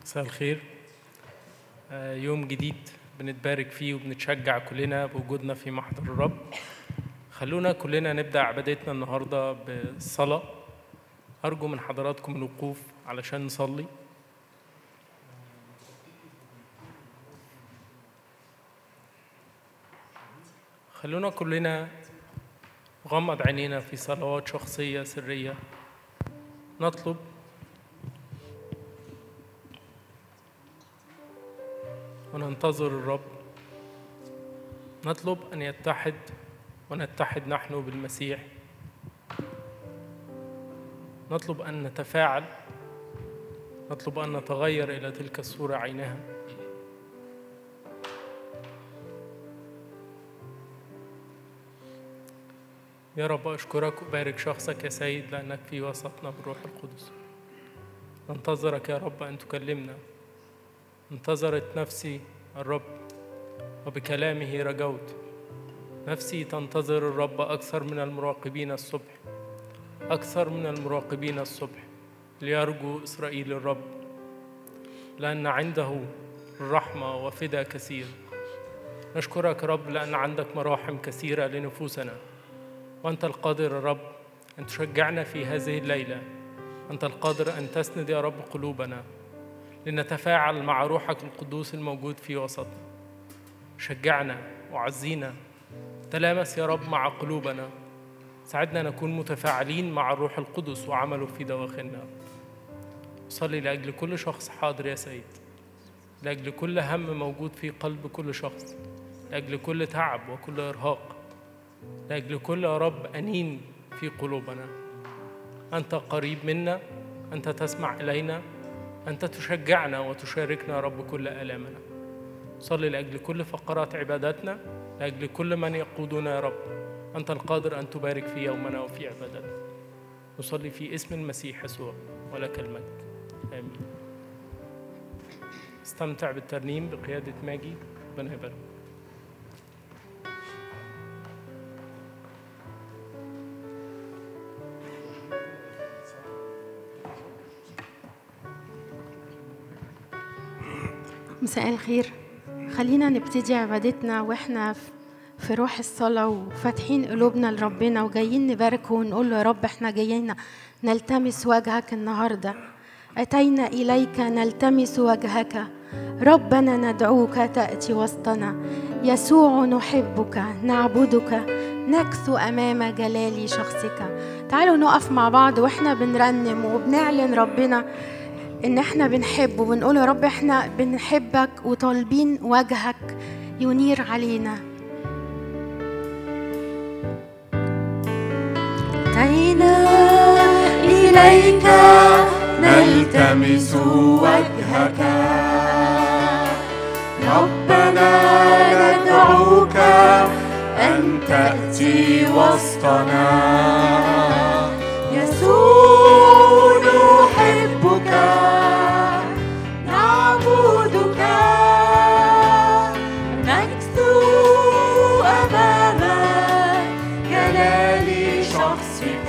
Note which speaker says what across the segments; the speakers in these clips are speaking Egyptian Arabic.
Speaker 1: مساء الخير آه، يوم جديد بنتبارك فيه وبنتشجع كلنا بوجودنا في محضر الرب خلونا كلنا نبدأ عبادتنا النهاردة بالصلاة أرجو من حضراتكم الوقوف علشان نصلي خلونا كلنا نغمض عينينا في صلوات شخصية سرية نطلب وننتظر الرب نطلب ان يتحد ونتحد نحن بالمسيح نطلب ان نتفاعل نطلب ان نتغير الى تلك الصوره عينها يا رب اشكرك وبارك شخصك يا سيد لانك في وسطنا بالروح القدس ننتظرك يا رب ان تكلمنا انتظرت نفسي الرب وبكلامه رجوت نفسي تنتظر الرب أكثر من المراقبين الصبح أكثر من المراقبين الصبح ليرجو إسرائيل الرب لأن عنده الرحمة وفدا كثير نشكرك رب لأن عندك مراحم كثيرة لنفوسنا وأنت القادر يا رب أن تشجعنا في هذه الليلة أنت القادر أن تسند يا رب قلوبنا لنتفاعل مع روحك القدوس الموجود في وسطنا شجعنا وعزينا تلامس يا رب مع قلوبنا ساعدنا نكون متفاعلين مع الروح القدس وعمله في دواخلنا صلي لأجل كل شخص حاضر يا سيد لأجل كل هم موجود في قلب كل شخص لأجل كل تعب وكل إرهاق لأجل كل يا رب أنين في قلوبنا أنت قريب منا أنت تسمع إلينا أنت تشجعنا وتشاركنا يا رب كل آلامنا صلي لأجل كل فقرات عباداتنا لأجل كل من يقودنا يا رب أنت القادر أن تبارك في يومنا وفي عبادتنا نصلي في اسم المسيح يسوع ولك المجد آمين استمتع بالترنيم بقيادة ماجي ربنا يبارك
Speaker 2: مساء الخير خلينا نبتدي عبادتنا واحنا في- في روح الصلاة وفاتحين قلوبنا لربنا وجايين نباركه ونقول له يا رب احنا جايين نلتمس وجهك النهاردة أتينا إليك نلتمس وجهك ربنا ندعوك تأتي وسطنا يسوع نحبك نعبدك نكثو أمام جلال شخصك تعالوا نقف مع بعض واحنا بنرنم وبنعلن ربنا ان احنا بنحب وبنقول يا رب احنا بنحبك وطالبين وجهك ينير علينا
Speaker 3: أتينا إليك نلتمس وجهك ربنا ندعوك أن تأتي وسطنا يسوع نحبك نعبدك نكثو أمام جلال شخصك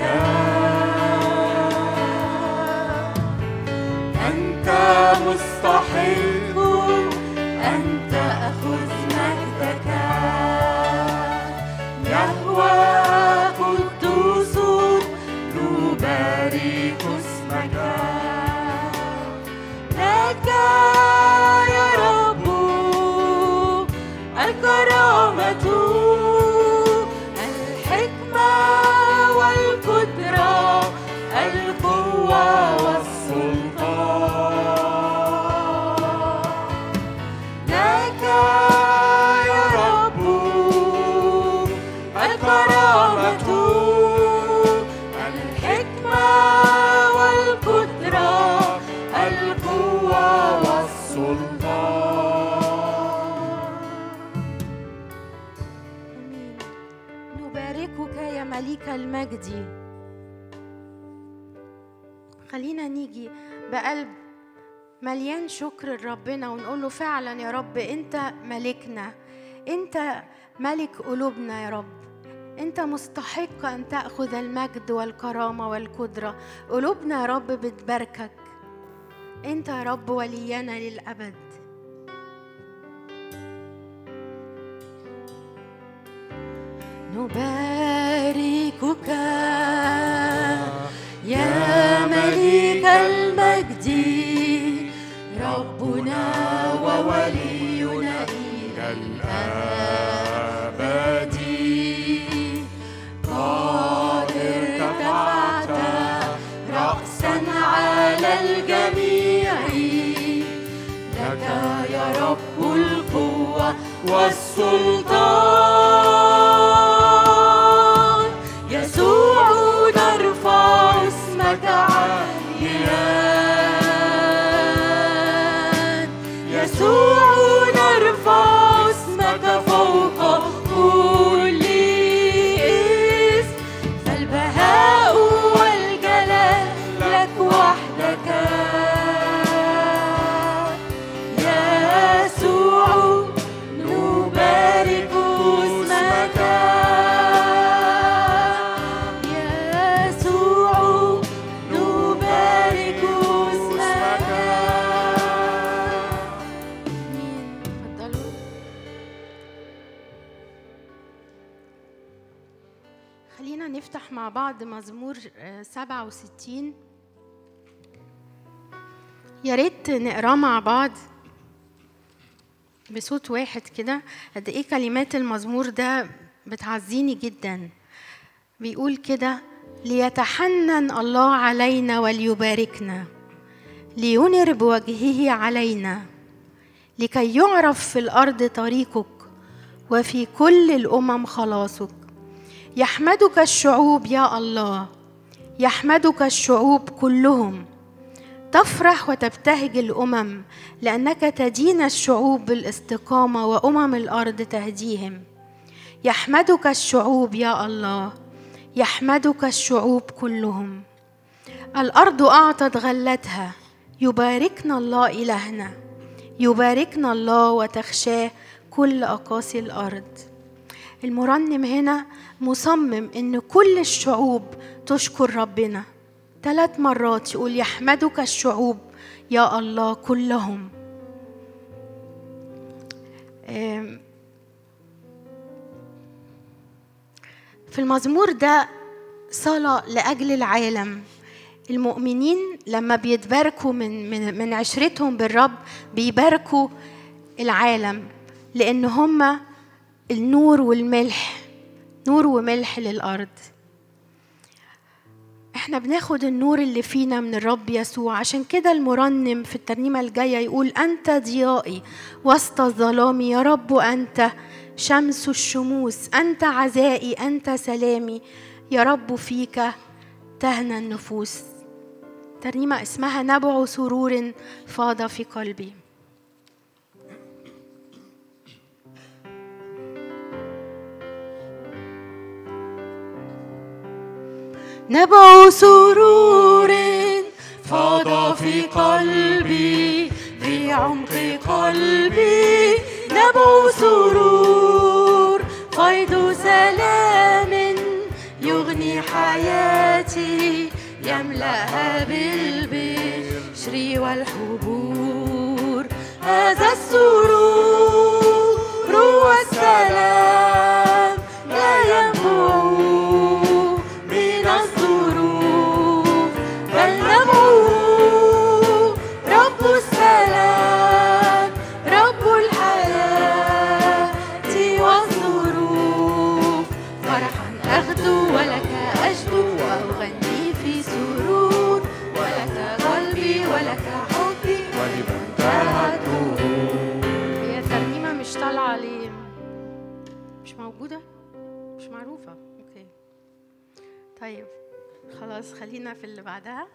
Speaker 3: أنت مستحق أن تأخذ مجدك يهوى قدوس نبارك اسمك لك يا رب الكرامة الحكمة والقدرة القوة والسلطان لك يا رب الكرامة الحكمة والقدرة القوة والسلطان
Speaker 2: آمين. نباركك يا مليك المجد خلينا نيجي بقلب مليان شكر لربنا ونقول له فعلا يا رب انت ملكنا انت ملك قلوبنا يا رب انت مستحق ان تاخذ المجد والكرامه والقدره قلوبنا يا رب بتباركك انت يا رب ولينا للابد نباركك يا ملك المجد ربنا وولينا إلى الأبد قد ارتفعت رأسا على الجميع لك يا رب القوة والسلطان يسوع نرفع اسمك عاليا يسوع نرفع اسمك فوق كل اسم فالبهاء والجلال لك وحدك يسوع نبارك اسمك يسوع نبارك اسمك اتفضلوا خلينا نفتح مع بعض مزمور آه، 67 يا ريت نقراه مع بعض بصوت واحد كده قد ايه كلمات المزمور ده بتعزيني جدا بيقول كده ليتحنن الله علينا وليباركنا لينر بوجهه علينا لكي يعرف في الارض طريقك وفي كل الامم خلاصك يحمدك الشعوب يا الله يحمدك الشعوب كلهم تفرح وتبتهج الامم لانك تدين الشعوب بالاستقامه وامم الارض تهديهم يحمدك الشعوب يا الله يحمدك الشعوب كلهم الارض اعطت غلتها يباركنا الله الهنا يباركنا الله وتخشاه كل اقاصي الارض المرنم هنا مصمم ان كل الشعوب تشكر ربنا ثلاث مرات يقول يحمدك الشعوب يا الله كلهم آم، في المزمور ده صلاة لأجل العالم المؤمنين لما بيتباركوا من من من عشرتهم بالرب بيباركوا العالم لأن هما النور والملح نور وملح للأرض احنا بناخد النور اللي فينا من الرب يسوع عشان كده المرنم في الترنيمة الجاية يقول أنت ضيائي وسط الظلام يا رب أنت شمس الشموس أنت عزائي أنت سلامي يا رب فيك تهنى النفوس ترنيمة اسمها نبع سرور فاض في قلبي نبع سرور فاض في قلبي في عمق قلبي نبع سرور قيد سلام يغني حياتي يملأها بالبشر والحبور هذا السرور والسلام لا ينبع من الظروف بل نبعه رب السلام رب الحياة والظروف فرحا أغدو ولك أجدو وأغني في سرور ولك قلبي ولك حبي
Speaker 3: ولمن تهته
Speaker 2: هي الترنيمة مش طالعة ليه؟ مش موجودة؟ مش معروفة اوكي طيب خلاص خلينا في اللي بعدها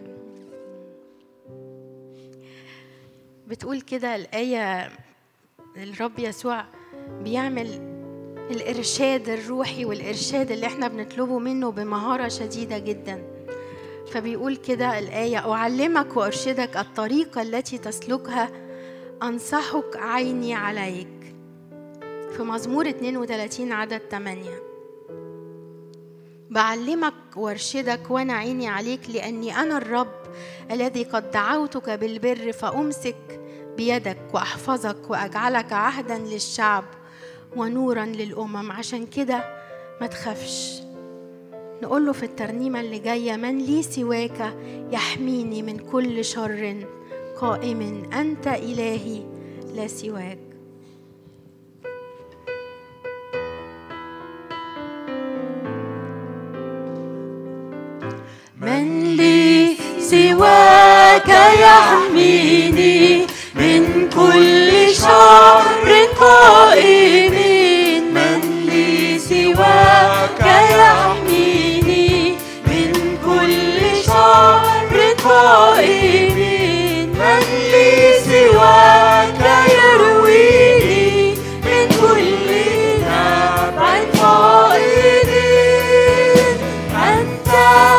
Speaker 2: بتقول كده الآية الرب يسوع بيعمل الإرشاد الروحي والإرشاد اللي احنا بنطلبه منه بمهارة شديدة جدا فبيقول كده الآية أعلمك وأرشدك الطريقة التي تسلكها أنصحك عيني عليك في مزمور 32 عدد 8 بعلمك وارشدك وانا عيني عليك لاني انا الرب الذي قد دعوتك بالبر فأمسك بيدك وأحفظك وأجعلك عهدا للشعب ونورا للأمم عشان كده ما تخافش نقول له في الترنيمة اللي جاية من لي سواك يحميني من كل شر قائم أنت إلهي لا سواك
Speaker 3: من لي سواك يحميني من كل شر قائم من لي سواك يحميني من كل شر قائم من لي سواك يرويني من كل نبع فائض أنت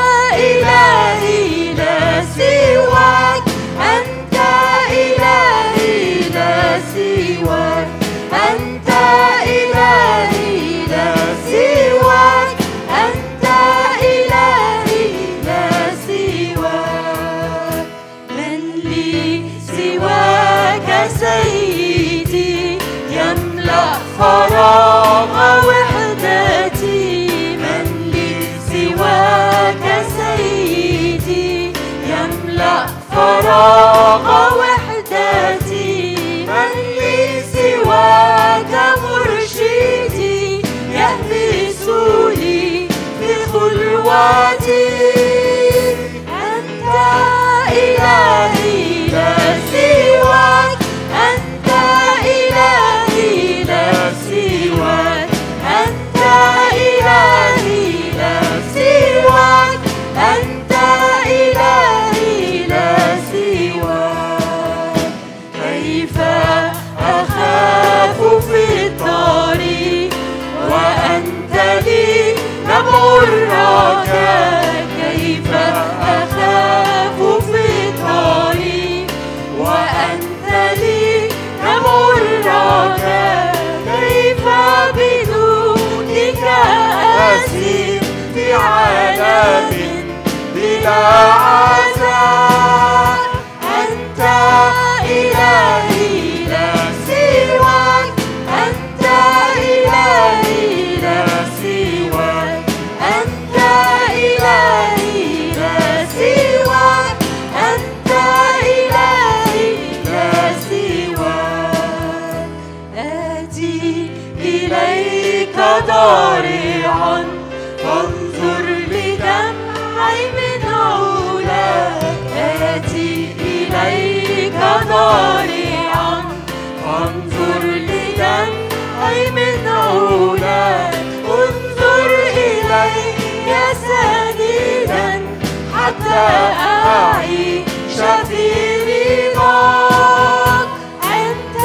Speaker 3: إلهي لا سواك أنت إلهي لا سواك أنت إلهي لا سواك أنت إلهي لا سواك من لي سواك سيدي يملأ فراغ وحدتي من لي سواك سيدي يملأ فراغ وحدتي من لي سواك مرشدي يهبس لي في خلوتي أنت إلهي لا سواك أنت إلهي لا سواك أنت إلهي لا سواك أنت إلهي لا سواك كيف أخاف في الطريق وأنت لي نبع الرجاء كيف أخاف في الطريق وأنت لي نبع الرجاء كيف بدونك أسير في عالم بلا عذاب أنت إلهي لا سواك أنت إلهي لا سواك أنت إلهي لا سواك أنت إلهي لا سواك آتي إليك ضارعا فانظر لدمعي من علاك آتي إليك ضارعا فانظر لدمعي من علاك انظر إلي يا سديدا حتى أعيش في رضاك أنت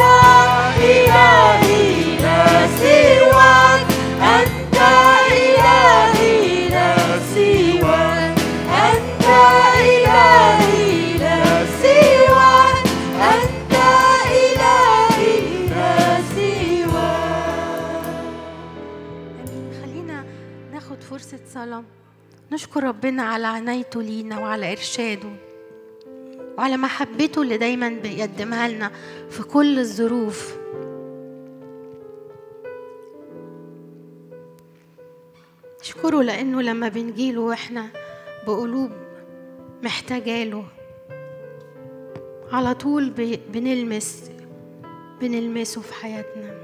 Speaker 3: إلهي لا سواك أنت إلهي لا سواك أنت إلهي لا سواك أنت إلهي لا سواك
Speaker 2: آمين خلينا ناخد فرصة صلاة نشكر ربنا على عنايته لينا وعلى إرشاده وعلى محبته اللي دايما بيقدمها لنا في كل الظروف اشكره لأنه لما بنجيله واحنا بقلوب محتاجاله على طول بي- بنلمس بنلمسه في حياتنا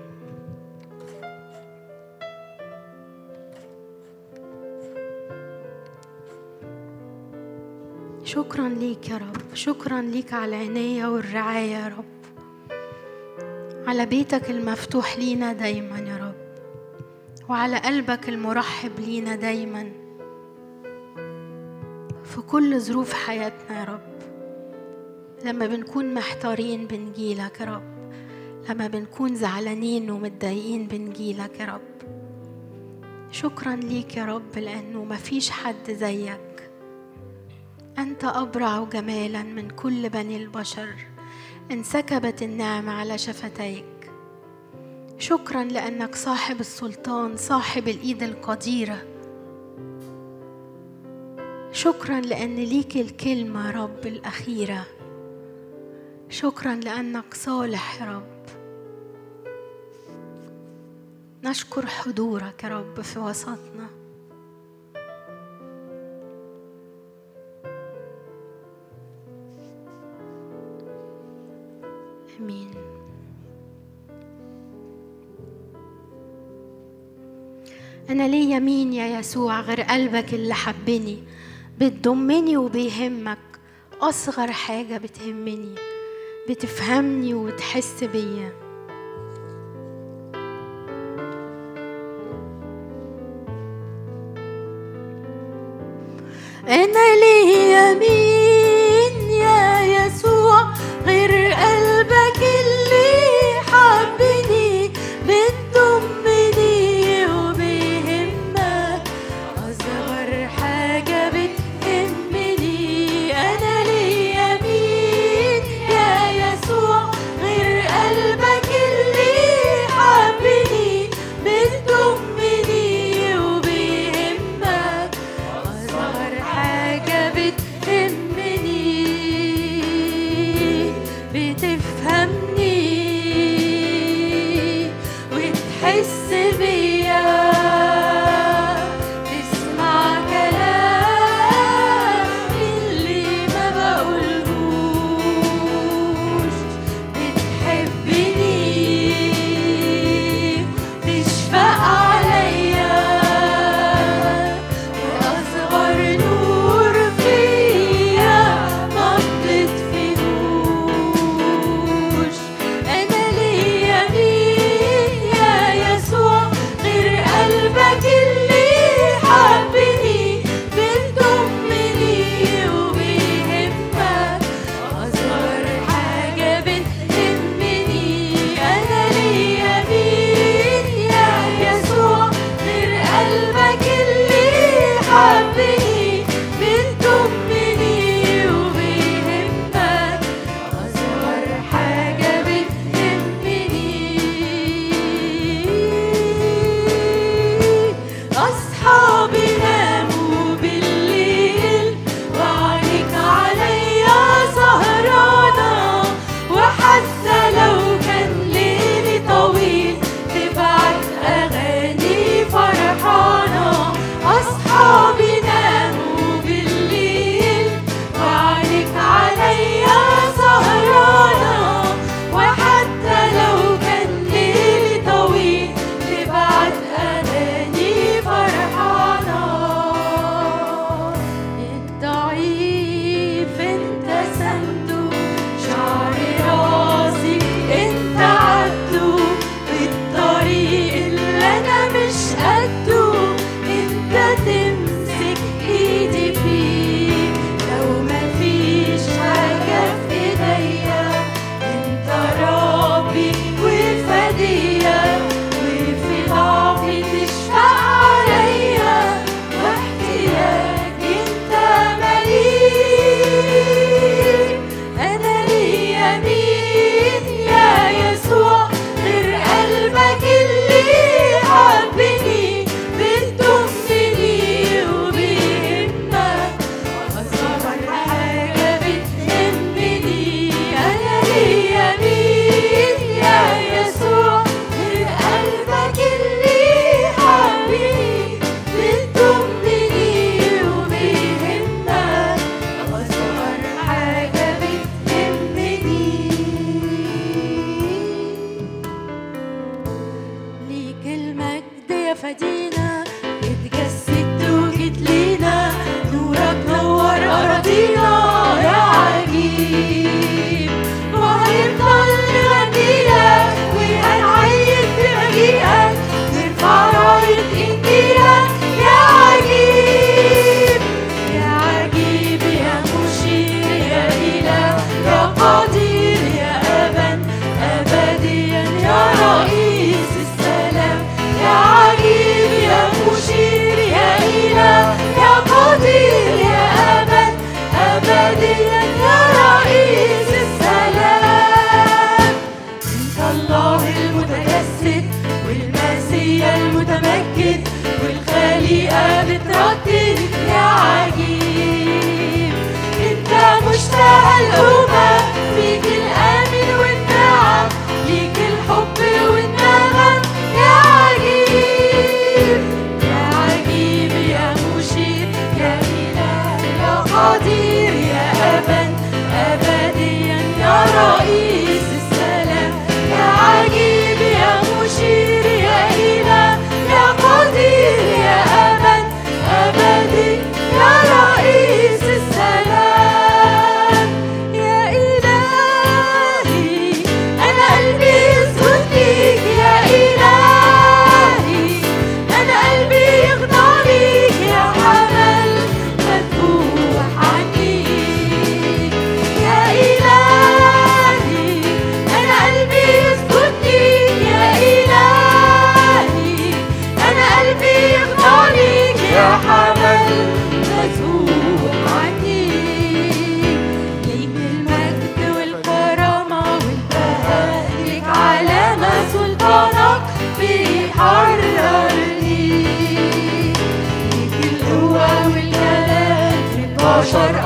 Speaker 2: شكرا ليك يا رب شكرا ليك على العناية والرعاية يا رب على بيتك المفتوح لينا دايما يا رب وعلى قلبك المرحب لينا دايما في كل ظروف حياتنا يا رب لما بنكون محتارين بنجيلك يا رب لما بنكون زعلانين ومتضايقين بنجيلك يا رب شكرا ليك يا رب لأنه مفيش حد زيك أنت أبرع جمالا من كل بني البشر انسكبت النعمة على شفتيك شكرا لأنك صاحب السلطان صاحب الإيد القديرة شكرا لأن ليك الكلمة رب الأخيرة شكرا لأنك صالح يا رب نشكر حضورك يا رب في وسطنا امين انا ليا مين يا يسوع غير قلبك اللي حبني بتضمني وبيهمك اصغر حاجه بتهمني بتفهمني وتحس بيا أنا ليا مين يا يسوع غير قلبك اللي حبني بتضمني وبيهمك أصغر حاجة بتهمني أنا ليا مين يا يسوع غير قلبك اللي حبني بتضمني وبيهمك أصغر حاجة بتهمني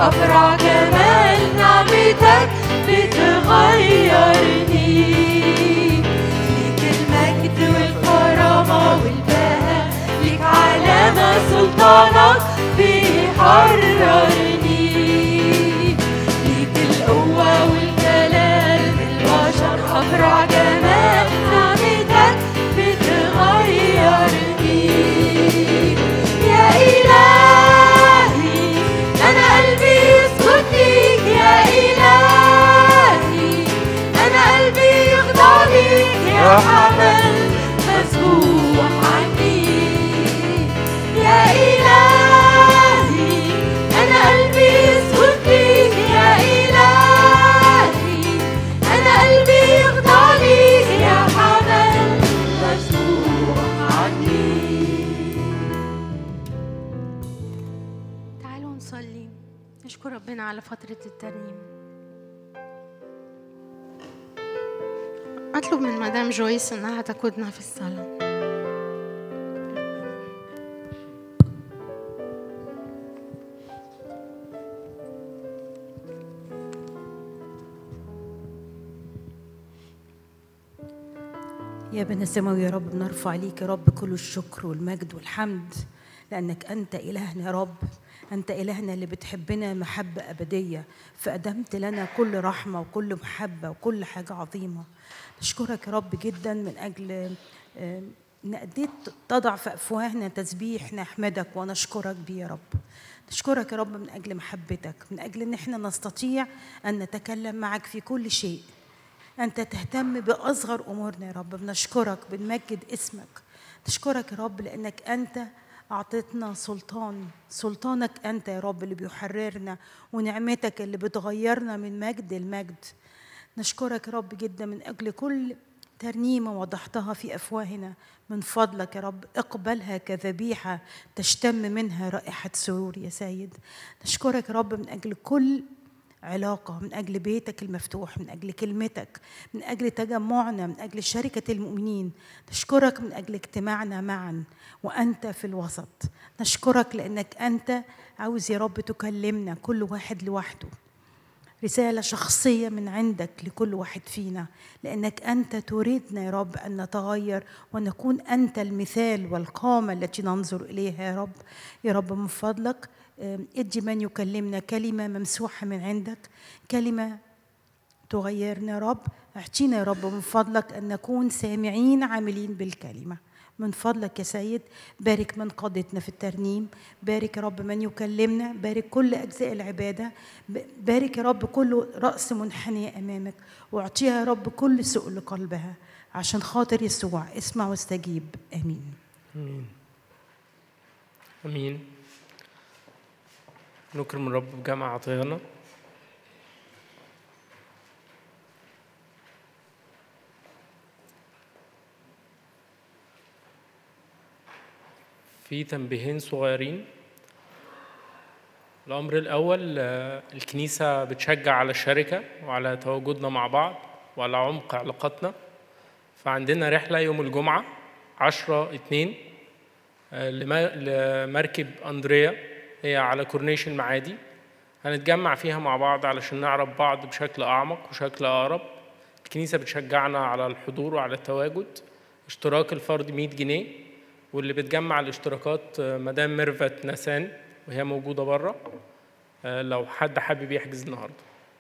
Speaker 3: أفرع جمال نعمتك بتغيرني ليك المجد والكرامة والبهاء ليك علامة سلطانك بيحررني ليك القوة والجلال بالبشر أفرع جمال نعمتك بتغيرني يا إلهي أنا قلبي يسكت ليك يا إلهي أنا قلبي يخضع ليك يا حمل مسبوح عني يا إلهي أنا قلبي يسكت ليك يا إلهي أنا قلبي يخضع ليك يا حمل مسبوح عني
Speaker 2: تعالوا نصلي نشكر ربنا على فترة الترنيم أطلب من مدام جويس إنها تقودنا في الصلاة
Speaker 4: يا ابن السماوي يا رب بنرفع ليك يا رب كل الشكر والمجد والحمد لأنك أنت إلهنا يا رب أنت إلهنا اللي بتحبنا محبة أبدية فقدمت لنا كل رحمة وكل محبة وكل حاجة عظيمة نشكرك يا رب جدا من أجل آه، إن قديت تضع في أفواهنا تسبيح نحمدك ونشكرك بيه يا رب نشكرك يا رب من أجل محبتك من أجل إن إحنا نستطيع أن نتكلم معك في كل شيء أنت تهتم بأصغر أمورنا يا رب بنشكرك بنمجد اسمك نشكرك يا رب لأنك أنت أعطيتنا سلطان سلطانك أنت يا رب اللي بيحررنا ونعمتك اللي بتغيرنا من مجد لمجد نشكرك يا رب جدا من أجل كل ترنيمة وضحتها في أفواهنا من فضلك يا رب اقبلها كذبيحة تشتم منها رائحة سرور يا سيد نشكرك يا رب من أجل كل علاقة من أجل بيتك المفتوح من أجل كلمتك من أجل تجمعنا من أجل شركة المؤمنين نشكرك من أجل اجتماعنا معا وأنت في الوسط نشكرك لأنك أنت عاوز يا رب تكلمنا كل واحد لوحده رسالة شخصية من عندك لكل واحد فينا لأنك أنت تريدنا يا رب أن نتغير ونكون أنت المثال والقامة التي ننظر إليها يا رب يا رب من فضلك آم، ادي من يكلمنا كلمة ممسوحة من عندك كلمة تغيرنا يا رب اعطينا يا رب من فضلك أن نكون سامعين عاملين بالكلمة من فضلك يا سيد بارك من قادتنا في الترنيم بارك يا رب من يكلمنا بارك كل أجزاء العبادة ب- بارك يا رب كل رأس منحنية أمامك واعطيها يا رب كل سؤل قلبها عشان خاطر يسوع اسمع واستجيب آمين
Speaker 1: امين امين نكرم الرب بجمع عطيانا في تنبيهين صغيرين الأمر الأول آه، الكنيسة بتشجع على الشركة وعلى تواجدنا مع بعض وعلى عمق علاقاتنا فعندنا رحلة يوم الجمعة عشرة اتنين آه، لما- لمركب أندريا هي على كورنيش المعادي هنتجمع فيها مع بعض علشان نعرف بعض بشكل أعمق وشكل أقرب الكنيسة بتشجعنا على الحضور وعلى التواجد اشتراك الفرد 100 جنيه واللي بتجمع الاشتراكات آه، مدام ميرفت نسان وهي موجودة بره آه، لو حد حابب يحجز النهارده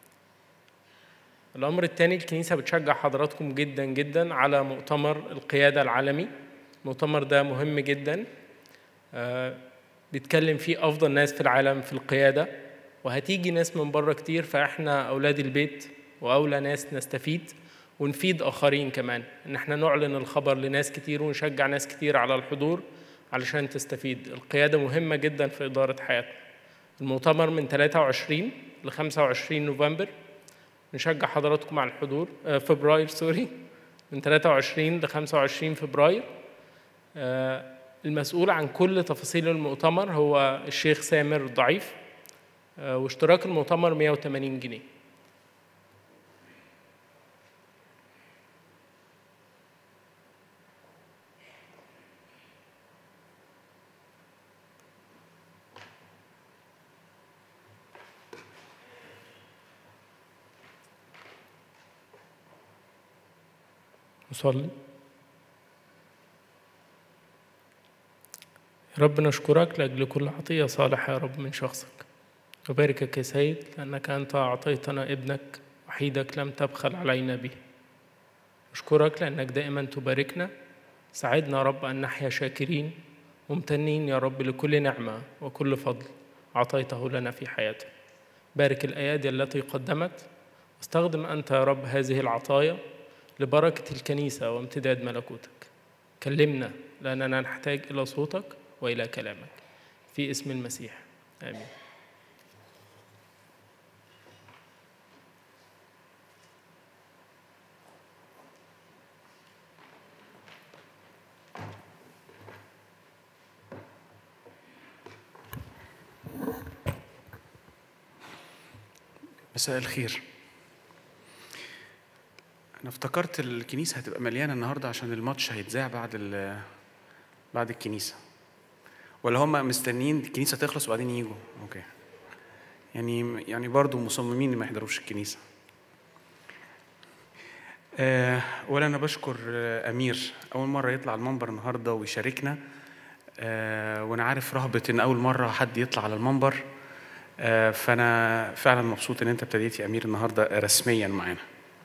Speaker 1: الأمر الثاني الكنيسة بتشجع حضراتكم جدا جدا على مؤتمر القيادة العالمي المؤتمر ده مهم جدا آه، بيتكلم فيه أفضل ناس في العالم في القيادة وهتيجي ناس من بره كتير فإحنا أولاد البيت وأولى ناس نستفيد ونفيد آخرين كمان إن إحنا نعلن الخبر لناس كتير ونشجع ناس كتير على الحضور علشان تستفيد القيادة مهمة جدا في إدارة حياتنا المؤتمر من 23 ل 25 نوفمبر نشجع حضراتكم على الحضور آه، فبراير سوري من 23 ل 25 فبراير آه، المسؤول عن كل تفاصيل المؤتمر هو الشيخ سامر ضعيف آه، واشتراك المؤتمر 180 جنيه نصلي يا رب نشكرك لأجل كل عطية صالحة يا رب من شخصك وباركك يا سيد لأنك أنت أعطيتنا ابنك وحيدك لم تبخل علينا به نشكرك لأنك دائما تباركنا ساعدنا يا رب أن نحيا شاكرين ممتنين يا رب لكل نعمة وكل فضل أعطيته لنا في حياتنا بارك الأيادي التي قدمت واستخدم أنت يا رب هذه العطايا لبركة الكنيسة وامتداد ملكوتك كلمنا لأننا نحتاج إلى صوتك وإلى كلامك في اسم المسيح آمين
Speaker 5: مساء الخير انا افتكرت الكنيسه هتبقى مليانه النهارده عشان الماتش هيتذاع بعد ال بعد الكنيسه ولا هم مستنيين الكنيسه تخلص وبعدين يجوا اوكي يعني يعني برضه مصممين إن ما يحضروش الكنيسه آه ولا انا بشكر آه امير اول مره يطلع المنبر النهارده ويشاركنا آه وانا عارف رهبه ان اول مره حد يطلع على المنبر آه فانا فعلا مبسوط ان انت ابتديت يا امير النهارده رسميا معانا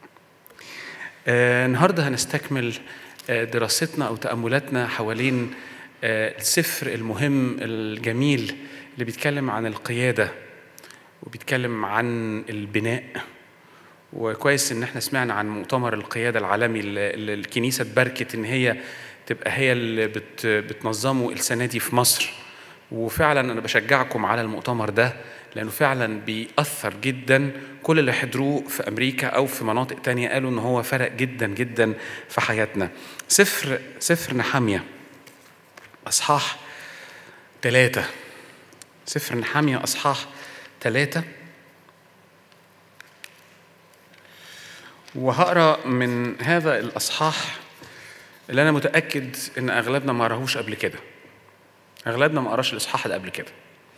Speaker 5: آه النهارده هنستكمل آه دراستنا او تاملاتنا حوالين آه السفر المهم الجميل اللي بيتكلم عن القياده وبيتكلم عن البناء وكويس ان احنا سمعنا عن مؤتمر القياده العالمي اللي اللي الكنيسه اتباركت ان هي تبقى هي اللي بت بتنظمه السنه دي في مصر وفعلا انا بشجعكم على المؤتمر ده لانه فعلا بيأثر جدا كل اللي حضروه في امريكا او في مناطق تانية قالوا ان هو فرق جدا جدا في حياتنا سفر سفر نحاميه اصحاح ثلاثة سفر نحاميه اصحاح ثلاثة وهقرا من هذا الاصحاح اللي انا متاكد ان اغلبنا ما قراهوش قبل كده اغلبنا ما قراش الاصحاح ده قبل كده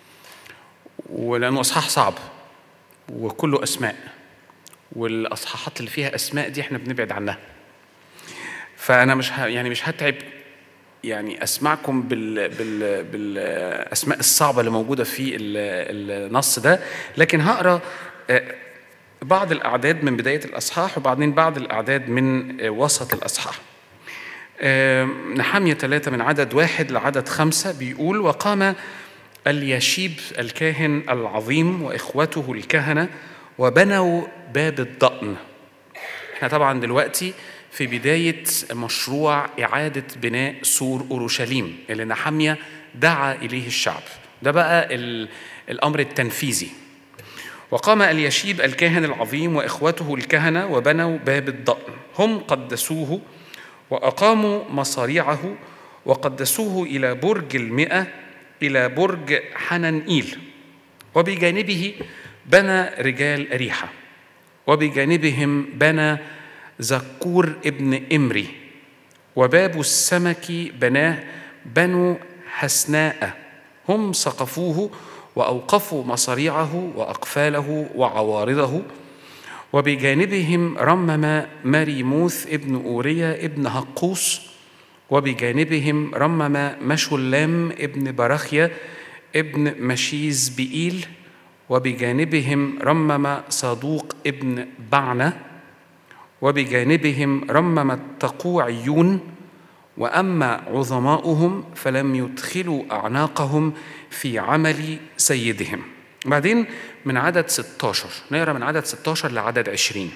Speaker 5: ولانه اصحاح صعب وكله اسماء والاصحاحات اللي فيها اسماء دي احنا بنبعد عنها فانا مش ه... يعني مش هتعب يعني اسمعكم بال... بال... بالاسماء الصعبه اللي موجوده في ال- النص ده لكن هقرا آه، بعض الاعداد من بدايه الاصحاح وبعدين بعض الاعداد من آه، وسط الاصحاح آه، نحمية ثلاثة من عدد واحد لعدد خمسة بيقول وقام اليشيب الكاهن العظيم وإخوته الكهنة وبنوا باب الضأن احنا طبعا دلوقتي في بداية مشروع إعادة بناء سور أورشليم اللي نحمية دعا إليه الشعب ده بقى ال- الأمر التنفيذي وقام اليشيب الكاهن العظيم واخوته الكهنه وبنوا باب الضأن هم قدسوه واقاموا مصاريعه وقدسوه الى برج المئه الى برج حننئيل وبجانبه بنى رجال اريحه وبجانبهم بنى زكور ابن امري وباب السمك بناه بنو حسناء هم سقفوه واوقفوا مصاريعه واقفاله وعوارضه وبجانبهم رمم مريموث ابن اوريا ابن هقوس وبجانبهم رمم مشلام ابن برخيا ابن مشيز بئيل وبجانبهم رمم صادوق ابن بعنه وبجانبهم رمم التقوعيون واما عظماؤهم فلم يدخلوا اعناقهم في عمل سيدهم بعدين من عدد 16 نقرا من عدد 16 لعدد 20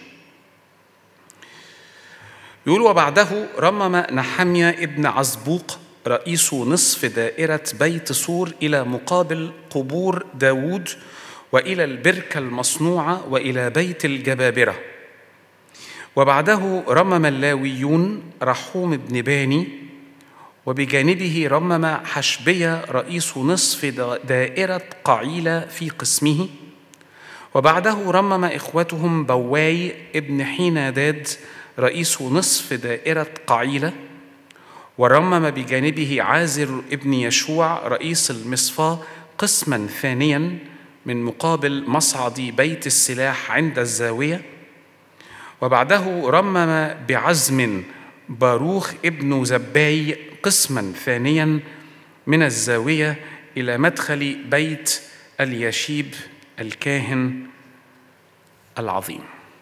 Speaker 5: يقول وبعده رمم نحميا ابن عزبوق رئيس نصف دائرة بيت سور إلى مقابل قبور داود وإلى البركة المصنوعة وإلى بيت الجبابرة وبعده رمم اللاويون رحوم بن باني وبجانبه رمم حشبية رئيس نصف دائرة قعيلة في قسمه وبعده رمم إخوتهم بواي ابن حيناداد رئيس نصف دائرة قعيلة ورمم بجانبه عازر ابن يشوع رئيس المصفاة قسما ثانيا من مقابل مصعد بيت السلاح عند الزاوية وبعده رمم بعزم باروخ ابن زباي قسما ثانيا من الزاوية إلى مدخل بيت اليشيب الكاهن العظيم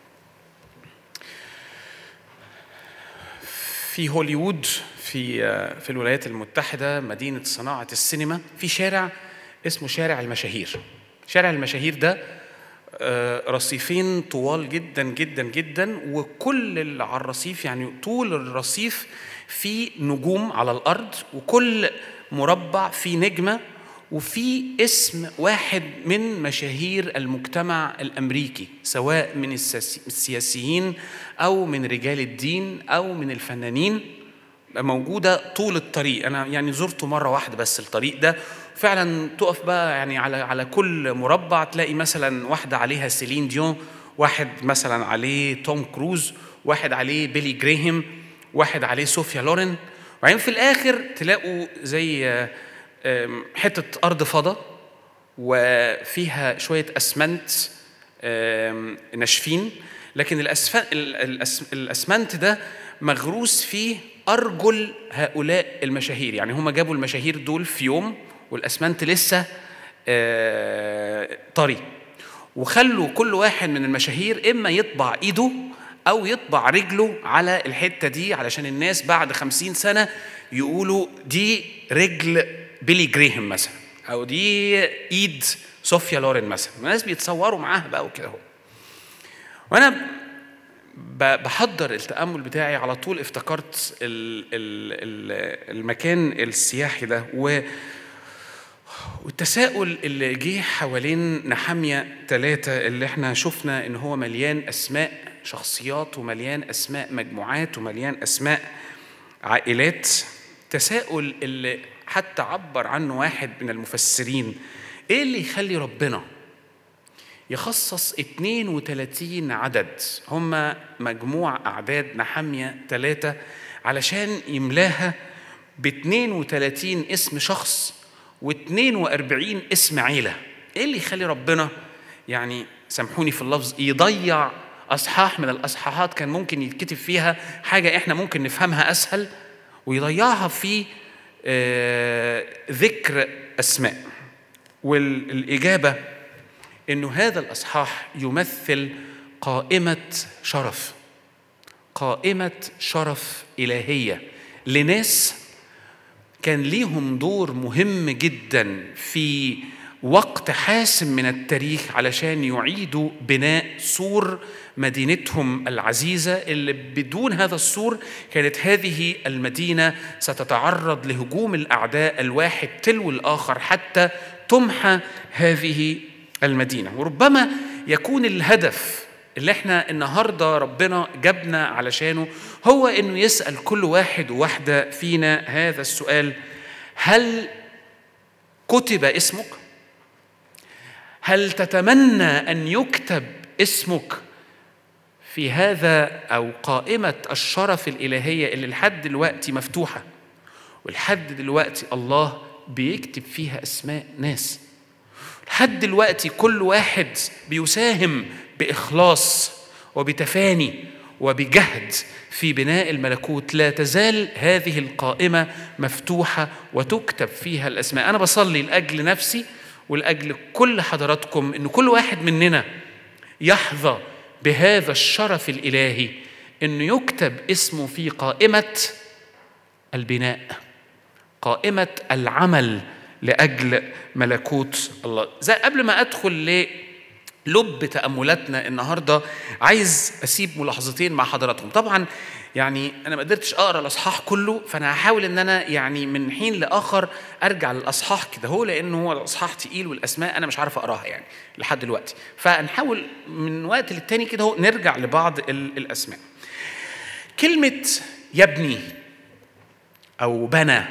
Speaker 5: في هوليوود في في الولايات المتحدة مدينة صناعة السينما في شارع اسمه شارع المشاهير شارع المشاهير ده آه، رصيفين طوال جدا جدا جدا وكل اللي على الرصيف يعني طول الرصيف فيه نجوم على الأرض وكل مربع فيه نجمة وفي اسم واحد من مشاهير المجتمع الامريكي سواء من السياسي- السياسيين او من رجال الدين او من الفنانين موجوده طول الطريق انا يعني زرته مره واحده بس الطريق ده فعلا تقف بقى يعني على على كل مربع تلاقي مثلا واحده عليها سيلين ديون واحد مثلا عليه توم كروز واحد عليه بيلي جريهام واحد عليه صوفيا لورين وبعدين في الاخر تلاقوا زي آه، آم، حته ارض فضاء وفيها شويه اسمنت آم، ناشفين لكن الأسف... ال- الأس... الاسمنت ده مغروس فيه ارجل هؤلاء المشاهير يعني هم جابوا المشاهير دول في يوم والاسمنت لسه آه، طري وخلوا كل واحد من المشاهير اما يطبع ايده او يطبع رجله على الحته دي علشان الناس بعد خمسين سنه يقولوا دي رجل بيلي جريهام مثلا او دي ايد صوفيا لورين مثلا الناس بيتصوروا معاها بقى وكده اهو وانا ب- بحضر التامل بتاعي على طول افتكرت ال ال ال المكان السياحي ده و والتساؤل اللي جه حوالين نحامية ثلاثة اللي احنا شفنا ان هو مليان اسماء شخصيات ومليان اسماء مجموعات ومليان اسماء عائلات تساؤل اللي حتى عبر عنه واحد من المفسرين ايه اللي يخلي ربنا يخصص 32 عدد هم مجموع أعداد نحامية ثلاثة علشان يملاها ب 32 اسم شخص و42 اسم عيلة إيه اللي يخلي ربنا يعني سامحوني في اللفظ يضيع أصحاح من الأصحاحات كان ممكن يتكتب فيها حاجة إحنا ممكن نفهمها أسهل ويضيعها في آه، ذكر أسماء والإجابة انه هذا الاصحاح يمثل قائمه شرف قائمه شرف الهيه لناس كان ليهم دور مهم جدا في وقت حاسم من التاريخ علشان يعيدوا بناء سور مدينتهم العزيزه اللي بدون هذا السور كانت هذه المدينه ستتعرض لهجوم الاعداء الواحد تلو الاخر حتى تمحى هذه المدينه وربما يكون الهدف اللي احنا النهارده ربنا جابنا علشانه هو انه يسال كل واحد وواحده فينا هذا السؤال هل كتب اسمك هل تتمنى ان يكتب اسمك في هذا او قائمه الشرف الالهيه اللي لحد دلوقتي مفتوحه ولحد دلوقتي الله بيكتب فيها اسماء ناس لحد دلوقتي كل واحد بيساهم باخلاص وبتفاني وبجهد في بناء الملكوت لا تزال هذه القائمه مفتوحه وتكتب فيها الاسماء انا بصلي لاجل نفسي ولاجل كل حضراتكم ان كل واحد مننا يحظى بهذا الشرف الالهي انه يكتب اسمه في قائمه البناء قائمه العمل لاجل ملكوت الله زي قبل ما ادخل للب تاملاتنا النهارده عايز اسيب ملاحظتين مع حضراتكم طبعا يعني انا ما قدرتش اقرا الاصحاح كله فانا هحاول ان انا يعني من حين لاخر ارجع للاصحاح كده هو لانه هو الاصحاح تقيل والاسماء انا مش عارف اقراها يعني لحد دلوقتي فنحاول من وقت للتاني كده هو نرجع لبعض ال- الاسماء كلمه يبني او بنى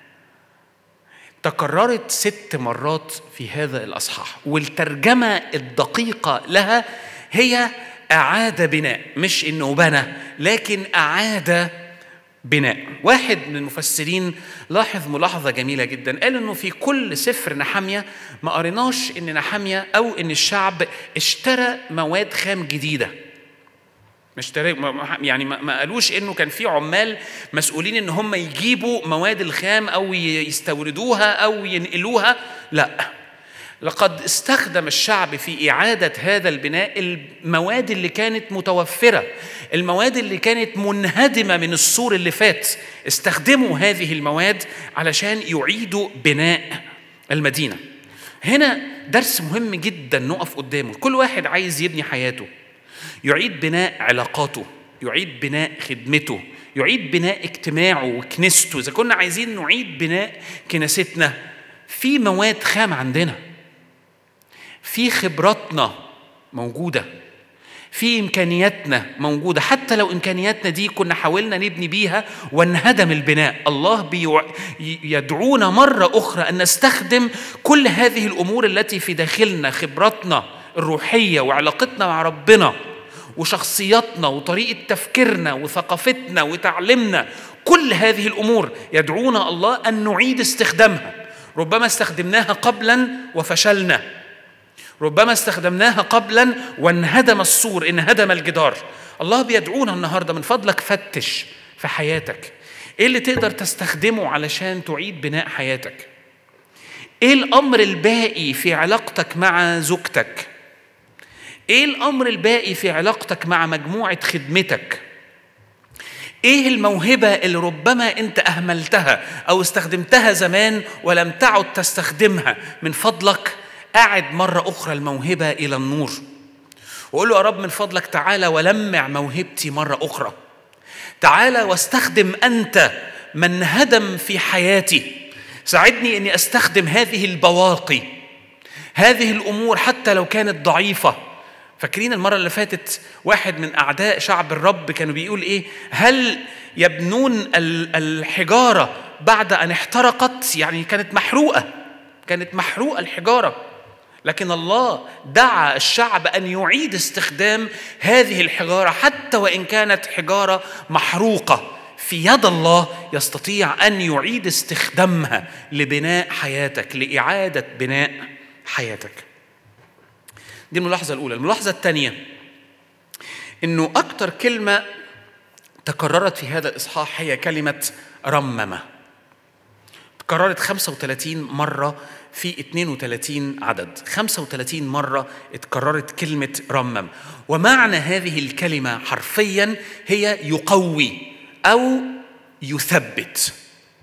Speaker 5: تكررت ست مرات في هذا الاصحاح والترجمه الدقيقه لها هي اعاد بناء مش انه بنى لكن اعاد بناء واحد من المفسرين لاحظ ملاحظة جميلة جدا قال انه في كل سفر نحامية ما قريناش ان نحامية او ان الشعب اشترى مواد خام جديدة مش تارك ما- ما- يعني ما ما قالوش انه كان في عمال مسؤولين ان هم يجيبوا مواد الخام او ي- يستوردوها او ينقلوها لا لقد استخدم الشعب في إعادة هذا البناء المواد اللي كانت متوفرة المواد اللي كانت منهدمة من السور اللي فات استخدموا هذه المواد علشان يعيدوا بناء المدينة هنا درس مهم جدا نقف قدامه كل واحد عايز يبني حياته يعيد بناء علاقاته يعيد بناء خدمته يعيد بناء اجتماعه وكنيسته اذا كنا عايزين نعيد بناء كنيستنا في مواد خام عندنا في خبراتنا موجوده في امكانياتنا موجوده حتى لو امكانياتنا دي كنا حاولنا نبني بيها وانهدم البناء الله بيع... يدعونا مره اخرى ان نستخدم كل هذه الامور التي في داخلنا خبراتنا الروحيه وعلاقتنا مع ربنا وشخصياتنا وطريقه تفكيرنا وثقافتنا وتعليمنا كل هذه الامور يدعونا الله ان نعيد استخدامها ربما استخدمناها قبلا وفشلنا ربما استخدمناها قبلا وانهدم السور انهدم الجدار الله بيدعونا النهارده من فضلك فتش في حياتك ايه اللي تقدر تستخدمه علشان تعيد بناء حياتك ايه الامر الباقي في علاقتك مع زوجتك ايه الامر الباقي في علاقتك مع مجموعه خدمتك ايه الموهبه اللي ربما انت اهملتها او استخدمتها زمان ولم تعد تستخدمها من فضلك أعد مرة أخرى الموهبة إلى النور وقول له يا رب من فضلك تعالى ولمع موهبتي مرة أخرى تعالى واستخدم أنت من هدم في حياتي ساعدني أني أستخدم هذه البواقي هذه الأمور حتى لو كانت ضعيفة فاكرين المرة اللي فاتت واحد من أعداء شعب الرب كانوا بيقول إيه هل يبنون ال- الحجارة بعد أن احترقت يعني كانت محروقة كانت محروقة الحجارة لكن الله دعا الشعب ان يعيد استخدام هذه الحجاره حتى وان كانت حجاره محروقه في يد الله يستطيع ان يعيد استخدامها لبناء حياتك لاعاده بناء حياتك دي الملاحظه الاولى الملاحظه الثانيه انه اكتر كلمه تكررت في هذا الاصحاح هي كلمه رممه تكررت 35 مرة في 32 عدد 35 مرة اتكررت كلمة رمم ومعنى هذه الكلمة حرفيا هي يقوي أو يثبت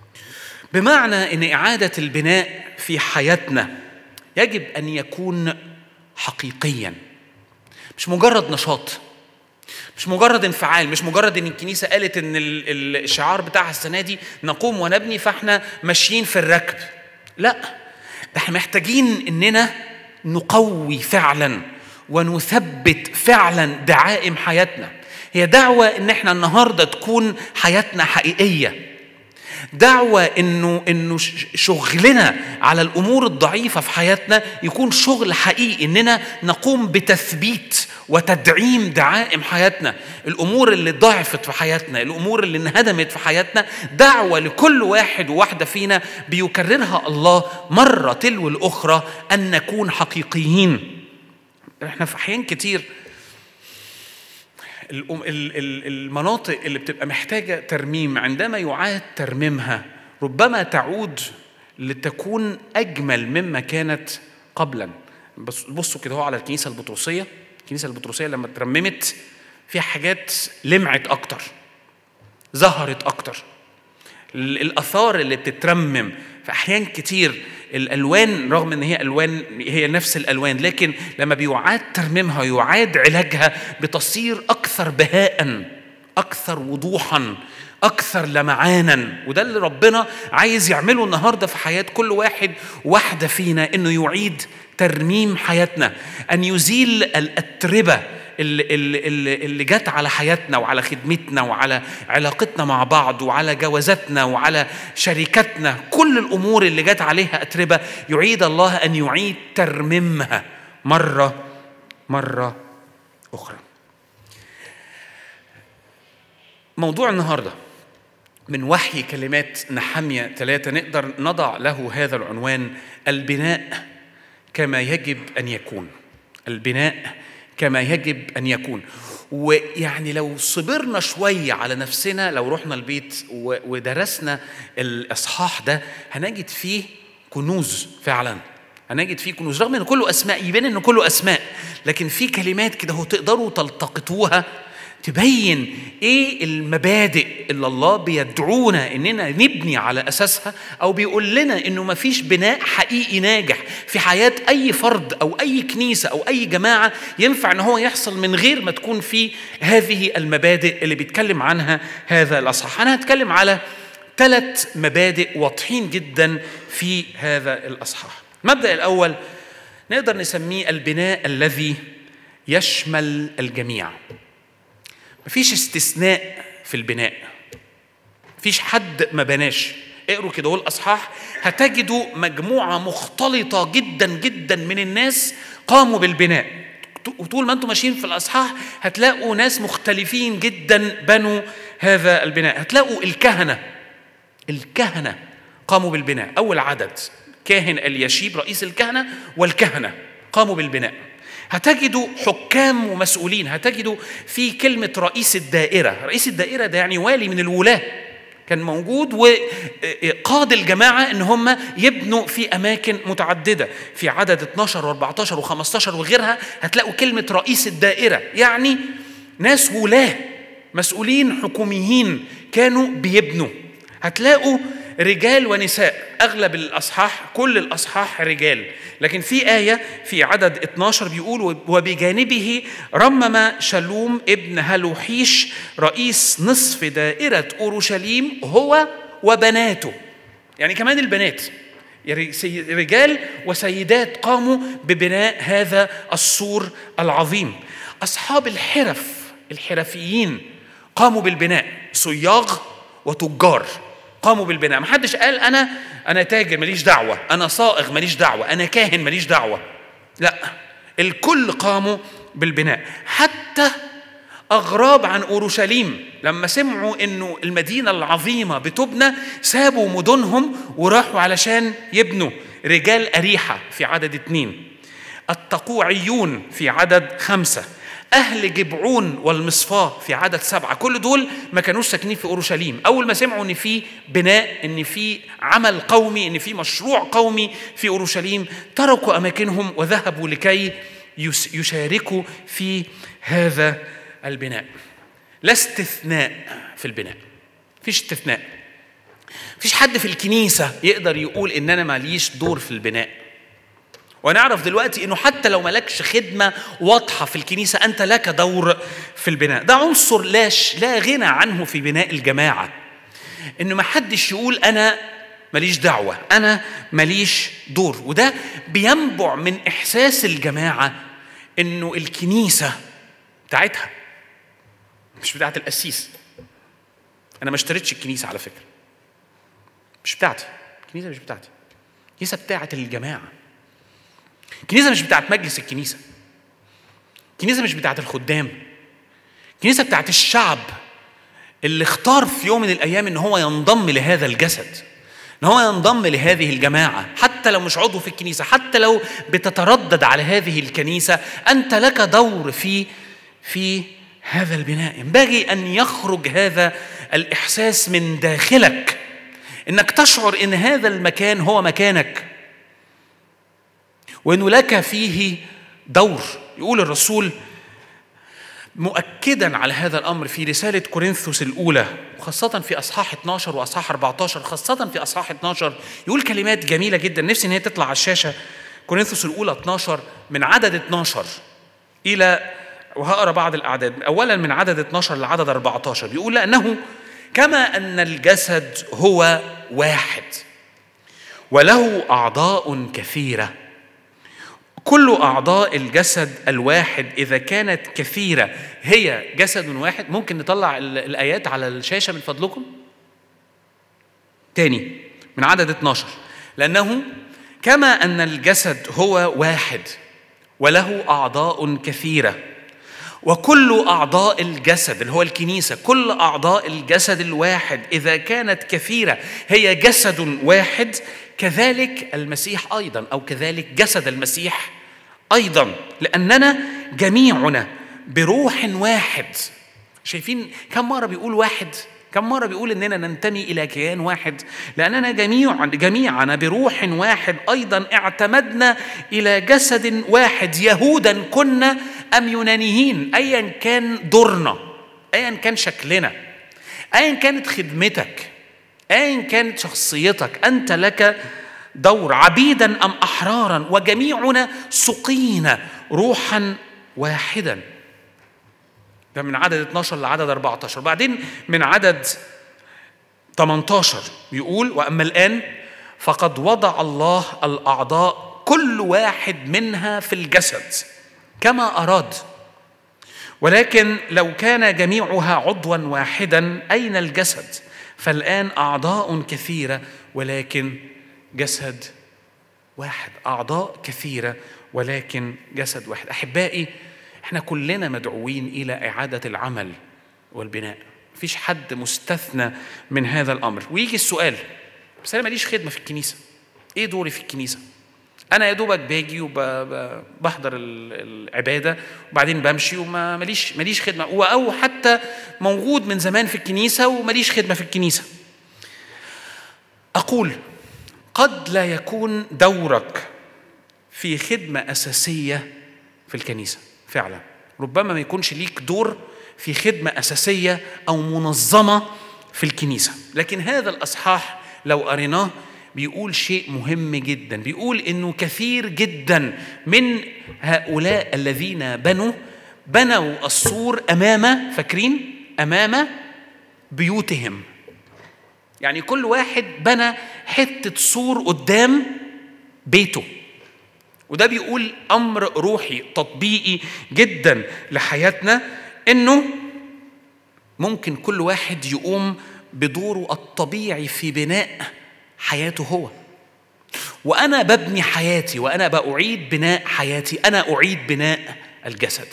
Speaker 5: بمعنى ان اعاده البناء في حياتنا يجب ان يكون حقيقيا مش مجرد نشاط مش مجرد انفعال مش مجرد ان الكنيسه قالت ان ال- ال- الشعار بتاعها السنه دي نقوم ونبني فاحنا ماشيين في الركب لا ده احنا محتاجين اننا نقوي فعلا ونثبت فعلا دعائم حياتنا هي دعوه ان احنا النهارده تكون حياتنا حقيقيه دعوة انه انه ش- شغلنا على الامور الضعيفة في حياتنا يكون شغل حقيقي اننا نقوم بتثبيت وتدعيم دعائم حياتنا الامور اللي ضعفت في حياتنا الامور اللي انهدمت في حياتنا دعوة لكل واحد وواحدة فينا بيكررها الله مرة تلو الاخرى ان نكون حقيقيين احنا في احيان كتير الأم- ال- ال- المناطق اللي بتبقى محتاجة ترميم عندما يعاد ترميمها ربما تعود لتكون أجمل مما كانت قبلا بص بصوا كده هو على الكنيسة البطرسية الكنيسة البطرسية لما اترممت فيها حاجات لمعت أكتر ظهرت أكتر ال- الاثار اللي بتترمم في احيان كتير الالوان رغم ان هي الوان هي نفس الالوان لكن لما بيعاد ترميمها ويعاد علاجها بتصير اكثر بهاء اكثر وضوحا اكثر لمعانا وده اللي ربنا عايز يعمله النهارده في حياه كل واحد واحده فينا انه يعيد ترميم حياتنا ان يزيل الاتربه اللي, اللي, اللي, اللي جت على حياتنا وعلى خدمتنا وعلى علاقتنا مع بعض وعلى جوازاتنا وعلى شركاتنا كل الامور اللي جت عليها اتربه يعيد الله ان يعيد ترميمها مره مره اخرى. موضوع النهارده من وحي كلمات نحمية ثلاثة نقدر نضع له هذا العنوان البناء كما يجب أن يكون البناء كما يجب أن يكون ويعني لو صبرنا شوية على نفسنا لو رحنا البيت و- ودرسنا الإصحاح ده هنجد فيه كنوز فعلا هنجد فيه كنوز رغم ان كله اسماء يبان انه كله اسماء لكن في كلمات كده هو تقدروا تلتقطوها تبين ايه المبادئ اللي الله بيدعونا اننا نبني على اساسها او بيقول لنا انه ما فيش بناء حقيقي ناجح في حياه اي فرد او اي كنيسه او اي جماعه ينفع ان هو يحصل من غير ما تكون في هذه المبادئ اللي بيتكلم عنها هذا الاصحاح انا هتكلم على ثلاث مبادئ واضحين جدا في هذا الاصحاح المبدا الاول نقدر نسميه البناء الذي يشمل الجميع مفيش استثناء في البناء مفيش حد ما بناش اقروا كده هو الاصحاح هتجدوا مجموعه مختلطه جدا جدا من الناس قاموا بالبناء وطول ما انتم ماشيين في الاصحاح هتلاقوا ناس مختلفين جدا بنوا هذا البناء هتلاقوا الكهنه الكهنه قاموا بالبناء اول عدد كاهن اليشيب رئيس الكهنه والكهنه قاموا بالبناء هتجدوا حكام ومسؤولين هتجدوا في كلمة رئيس الدائرة رئيس الدائرة ده يعني والي من الولاة كان موجود وقاد الجماعة ان هم يبنوا في اماكن متعددة في عدد 12 و14 و15 وغيرها هتلاقوا كلمة رئيس الدائرة يعني ناس ولاة مسؤولين حكوميين كانوا بيبنوا هتلاقوا رجال ونساء اغلب الاصحاح كل الاصحاح رجال لكن في ايه في عدد 12 بيقول وبجانبه رمم شلوم ابن هلوحيش رئيس نصف دائره اورشليم هو وبناته يعني كمان البنات يعني سي- رجال وسيدات قاموا ببناء هذا السور العظيم اصحاب الحرف الحرفيين قاموا بالبناء صياغ وتجار قاموا بالبناء محدش قال انا انا تاجر ماليش دعوه انا صائغ ماليش دعوه انا كاهن ماليش دعوه لا الكل قاموا بالبناء حتى اغراب عن اورشليم لما سمعوا انه المدينه العظيمه بتبنى سابوا مدنهم وراحوا علشان يبنوا رجال اريحه في عدد اتنين التقوعيون في عدد خمسه أهل جبعون والمصفاة في عدد سبعة كل دول ما كانوش ساكنين في أورشليم أول ما سمعوا إن في بناء إن في عمل قومي إن في مشروع قومي في أورشليم تركوا أماكنهم وذهبوا لكي يس- يشاركوا في هذا البناء لا استثناء في البناء فيش استثناء فيش حد في الكنيسة يقدر يقول إن أنا ماليش دور في البناء ونعرف دلوقتي انه حتى لو مالكش خدمه واضحه في الكنيسه انت لك دور في البناء ده عنصر لا ش- لا غنى عنه في بناء الجماعه انه ما حدش يقول انا ماليش دعوه انا ماليش دور وده بينبع من احساس الجماعه انه الكنيسه بتاعتها مش بتاعت القسيس انا ما اشتريتش الكنيسه على فكره مش بتاعتي الكنيسه مش بتاعتي الكنيسه بتاعت الجماعه الكنيسه مش بتاعت مجلس الكنيسه الكنيسه مش بتاعت الخدام الكنيسه بتاعت الشعب اللي اختار في يوم من الايام ان هو ينضم لهذا الجسد ان هو ينضم لهذه الجماعه حتى لو مش عضو في الكنيسه حتى لو بتتردد على هذه الكنيسه انت لك دور في في هذا البناء ينبغي ان يخرج هذا الاحساس من داخلك انك تشعر ان هذا المكان هو مكانك وانه لك فيه دور يقول الرسول مؤكدا على هذا الامر في رساله كورنثوس الاولى وخاصه في اصحاح 12 واصحاح 14 خاصه في اصحاح 12 يقول كلمات جميله جدا نفسي ان هي تطلع على الشاشه كورنثوس الاولى 12 من عدد 12 الى وهقرا بعض الاعداد اولا من عدد 12 لعدد 14 بيقول لانه كما ان الجسد هو واحد وله اعضاء كثيره كل أعضاء الجسد الواحد إذا كانت كثيرة هي جسد واحد ممكن نطلع ال- الآيات على الشاشة من فضلكم تاني من عدد 12 لأنه كما أن الجسد هو واحد وله أعضاء كثيرة وكل أعضاء الجسد اللي هو الكنيسة كل أعضاء الجسد الواحد إذا كانت كثيرة هي جسد واحد كذلك المسيح أيضا أو كذلك جسد المسيح أيضا لأننا جميعنا بروح واحد شايفين كم مرة بيقول واحد كم مرة بيقول إننا ننتمي إلى كيان واحد لأننا جميع جميعنا بروح واحد أيضا اعتمدنا إلى جسد واحد يهودا كنا أم يونانيين أيا كان دورنا أيا كان شكلنا أيا كانت خدمتك أيا كانت شخصيتك أنت لك دور عبيدا أم أحرارا وجميعنا سقينا روحا واحدا ده من عدد 12 لعدد 14 بعدين من عدد 18 بيقول واما الان فقد وضع الله الاعضاء كل واحد منها في الجسد كما اراد ولكن لو كان جميعها عضوا واحدا اين الجسد فالان اعضاء كثيره ولكن جسد واحد اعضاء كثيره ولكن جسد واحد احبائي احنا كلنا مدعوين الى اعاده العمل والبناء مفيش حد مستثنى من هذا الامر ويجي السؤال بس انا ماليش خدمه في الكنيسه ايه دوري في الكنيسه انا يا دوبك باجي وبحضر العباده وبعدين بمشي وما ماليش ماليش خدمه او حتى موجود من زمان في الكنيسه وماليش خدمه في الكنيسه اقول قد لا يكون دورك في خدمه اساسيه في الكنيسه فعلا ربما ما يكونش ليك دور في خدمه اساسيه او منظمه في الكنيسه لكن هذا الاصحاح لو قريناه بيقول شيء مهم جدا بيقول انه كثير جدا من هؤلاء الذين بنوا بنوا السور امام فاكرين امام بيوتهم يعني كل واحد بنى حته سور قدام بيته وده بيقول امر روحي تطبيقي جدا لحياتنا انه ممكن كل واحد يقوم بدوره الطبيعي في بناء حياته هو وانا ببني حياتي وانا باعيد بناء حياتي انا اعيد بناء الجسد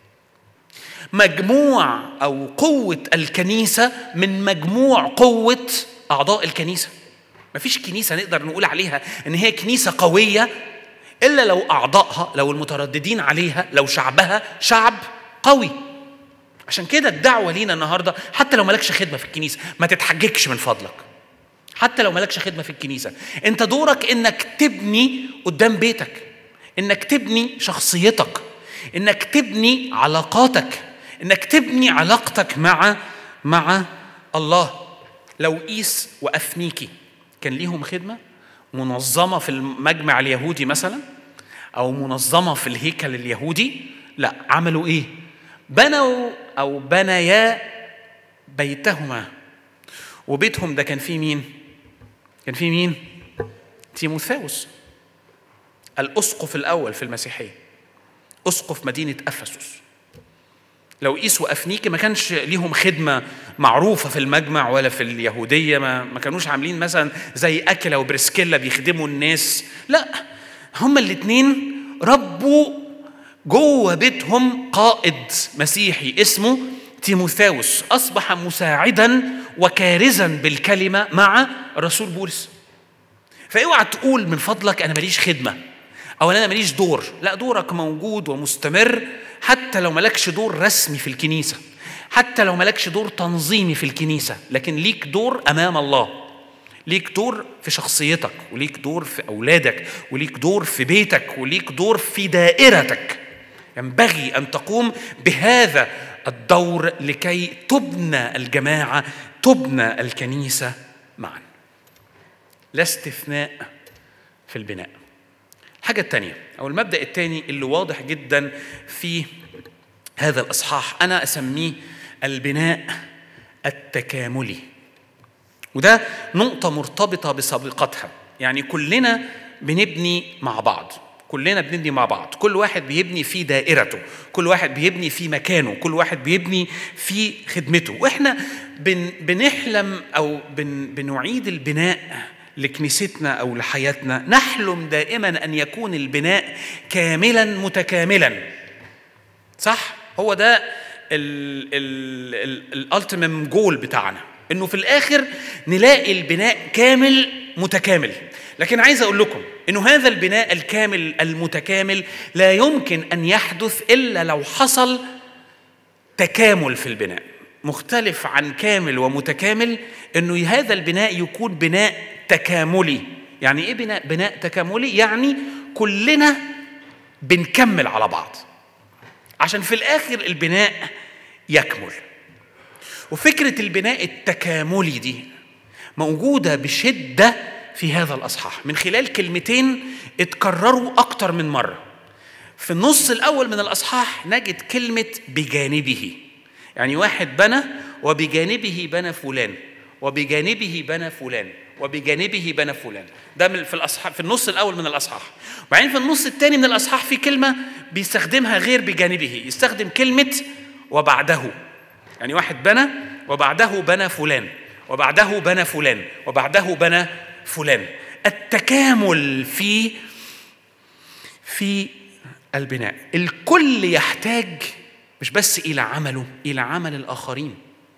Speaker 5: مجموع او قوه الكنيسه من مجموع قوه اعضاء الكنيسه مفيش كنيسه نقدر نقول عليها ان هي كنيسه قويه الا لو اعضائها لو المترددين عليها لو شعبها شعب قوي عشان كده الدعوه لينا النهارده حتى لو مالكش خدمه في الكنيسه ما تتحججش من فضلك حتى لو مالكش خدمه في الكنيسه انت دورك انك تبني قدام بيتك انك تبني شخصيتك انك تبني علاقاتك انك تبني علاقتك مع مع الله لو قيس وافنيكي كان ليهم خدمه منظمه في المجمع اليهودي مثلا او منظمه في الهيكل اليهودي لا عملوا ايه بنوا او بنيا بيتهما وبيتهم ده كان فيه مين كان فيه مين تيموثاوس الاسقف الاول في المسيحيه اسقف مدينه افسس لو قيس وافنيكي ما كانش ليهم خدمه معروفه في المجمع ولا في اليهوديه ما, ما كانوش عاملين مثلا زي اكله وبرسكيلا بيخدموا الناس لا هما الاثنين ربوا جوه بيتهم قائد مسيحي اسمه تيموثاوس اصبح مساعدا وكارزا بالكلمه مع رسول بولس فاوعى تقول من فضلك انا ماليش خدمه او انا ماليش دور لا دورك موجود ومستمر حتى لو مالكش دور رسمي في الكنيسه حتى لو مالكش دور تنظيمي في الكنيسه لكن ليك دور امام الله ليك دور في شخصيتك وليك دور في اولادك وليك دور في بيتك وليك دور في دائرتك ينبغي ان تقوم بهذا الدور لكي تبنى الجماعه تبنى الكنيسه معا لا استثناء في البناء الحاجة الثانية أو المبدأ الثاني اللي واضح جدا في هذا الإصحاح أنا أسميه البناء التكاملي وده نقطة مرتبطة بسابقتها يعني كلنا بنبني مع بعض كلنا بنبني مع بعض كل واحد بيبني في دائرته كل واحد بيبني في مكانه كل واحد بيبني في خدمته واحنا بن بنحلم او بن بنعيد البناء لكنيستنا او لحياتنا نحلم دائما ان يكون البناء كاملا متكاملا صح هو ده الالتيمم جول بتاعنا انه في الاخر نلاقي البناء كامل متكامل لكن عايز اقول لكم انه هذا البناء الكامل المتكامل لا يمكن ان يحدث الا لو حصل تكامل في البناء مختلف عن كامل ومتكامل انه هذا البناء يكون بناء تكاملي يعني ايه بناء بناء تكاملي يعني كلنا بنكمل على بعض عشان في الاخر البناء يكمل وفكره البناء التكاملي دي موجوده بشده في هذا الاصحاح من خلال كلمتين اتكرروا اكتر من مره في النص الاول من الاصحاح نجد كلمه بجانبه يعني واحد بنى وبجانبه بنى فلان وبجانبه بنى فلان وبجانبه بنى فلان ده من في الاصحاح في النص الاول من الاصحاح وبعدين في النص الثاني من الاصحاح في كلمه بيستخدمها غير بجانبه يستخدم كلمه وبعده يعني واحد بنى وبعده بنى فلان وبعده بنى فلان وبعده بنى فلان التكامل في في البناء الكل يحتاج مش بس الى عمله الى عمل الاخرين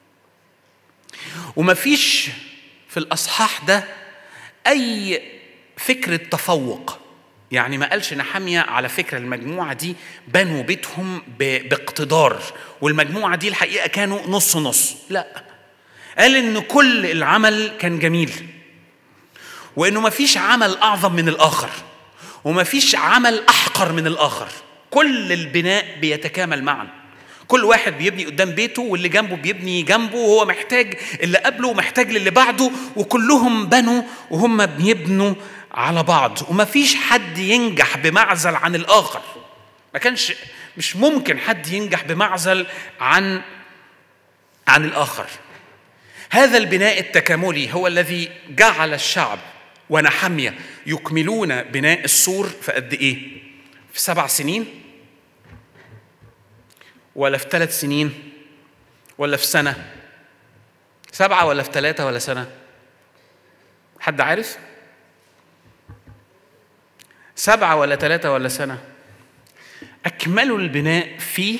Speaker 5: ومفيش في الاصحاح ده اي فكره تفوق يعني ما قالش نحامية على فكرة المجموعة دي بنوا بيتهم ب- باقتدار والمجموعة دي الحقيقة كانوا نص نص لا قال ان كل العمل كان جميل وانه ما فيش عمل اعظم من الاخر وما فيش عمل احقر من الاخر كل البناء بيتكامل معا كل واحد بيبني قدام بيته واللي جنبه بيبني جنبه وهو محتاج اللي قبله ومحتاج للي بعده وكلهم بنوا وهم بيبنوا على بعض وما فيش حد ينجح بمعزل عن الاخر ما كانش مش ممكن حد ينجح بمعزل عن عن الاخر هذا البناء التكاملي هو الذي جعل الشعب ونحمية يكملون بناء السور في قد ايه؟ في سبع سنين؟ ولا في ثلاث سنين؟ ولا في سنة؟ سبعة ولا في ثلاثة ولا سنة؟ حد عارف؟ سبعة ولا ثلاثة ولا سنة؟ أكملوا البناء في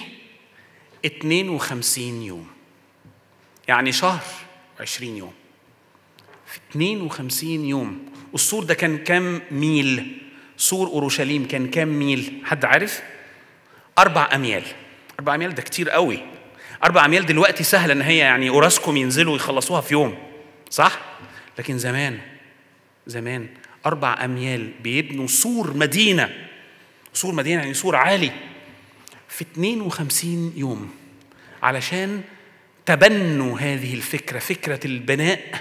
Speaker 5: 52 يوم يعني شهر 20 يوم في 52 يوم السور ده كان كام ميل سور اورشليم كان كام ميل حد عارف اربع اميال اربع اميال ده كتير قوي اربع اميال دلوقتي سهله ان هي يعني اوراسكوم ينزلوا يخلصوها في يوم صح لكن زمان زمان اربع اميال بيبنوا سور مدينه سور مدينه يعني سور عالي في 52 يوم علشان تبنوا هذه الفكره فكره البناء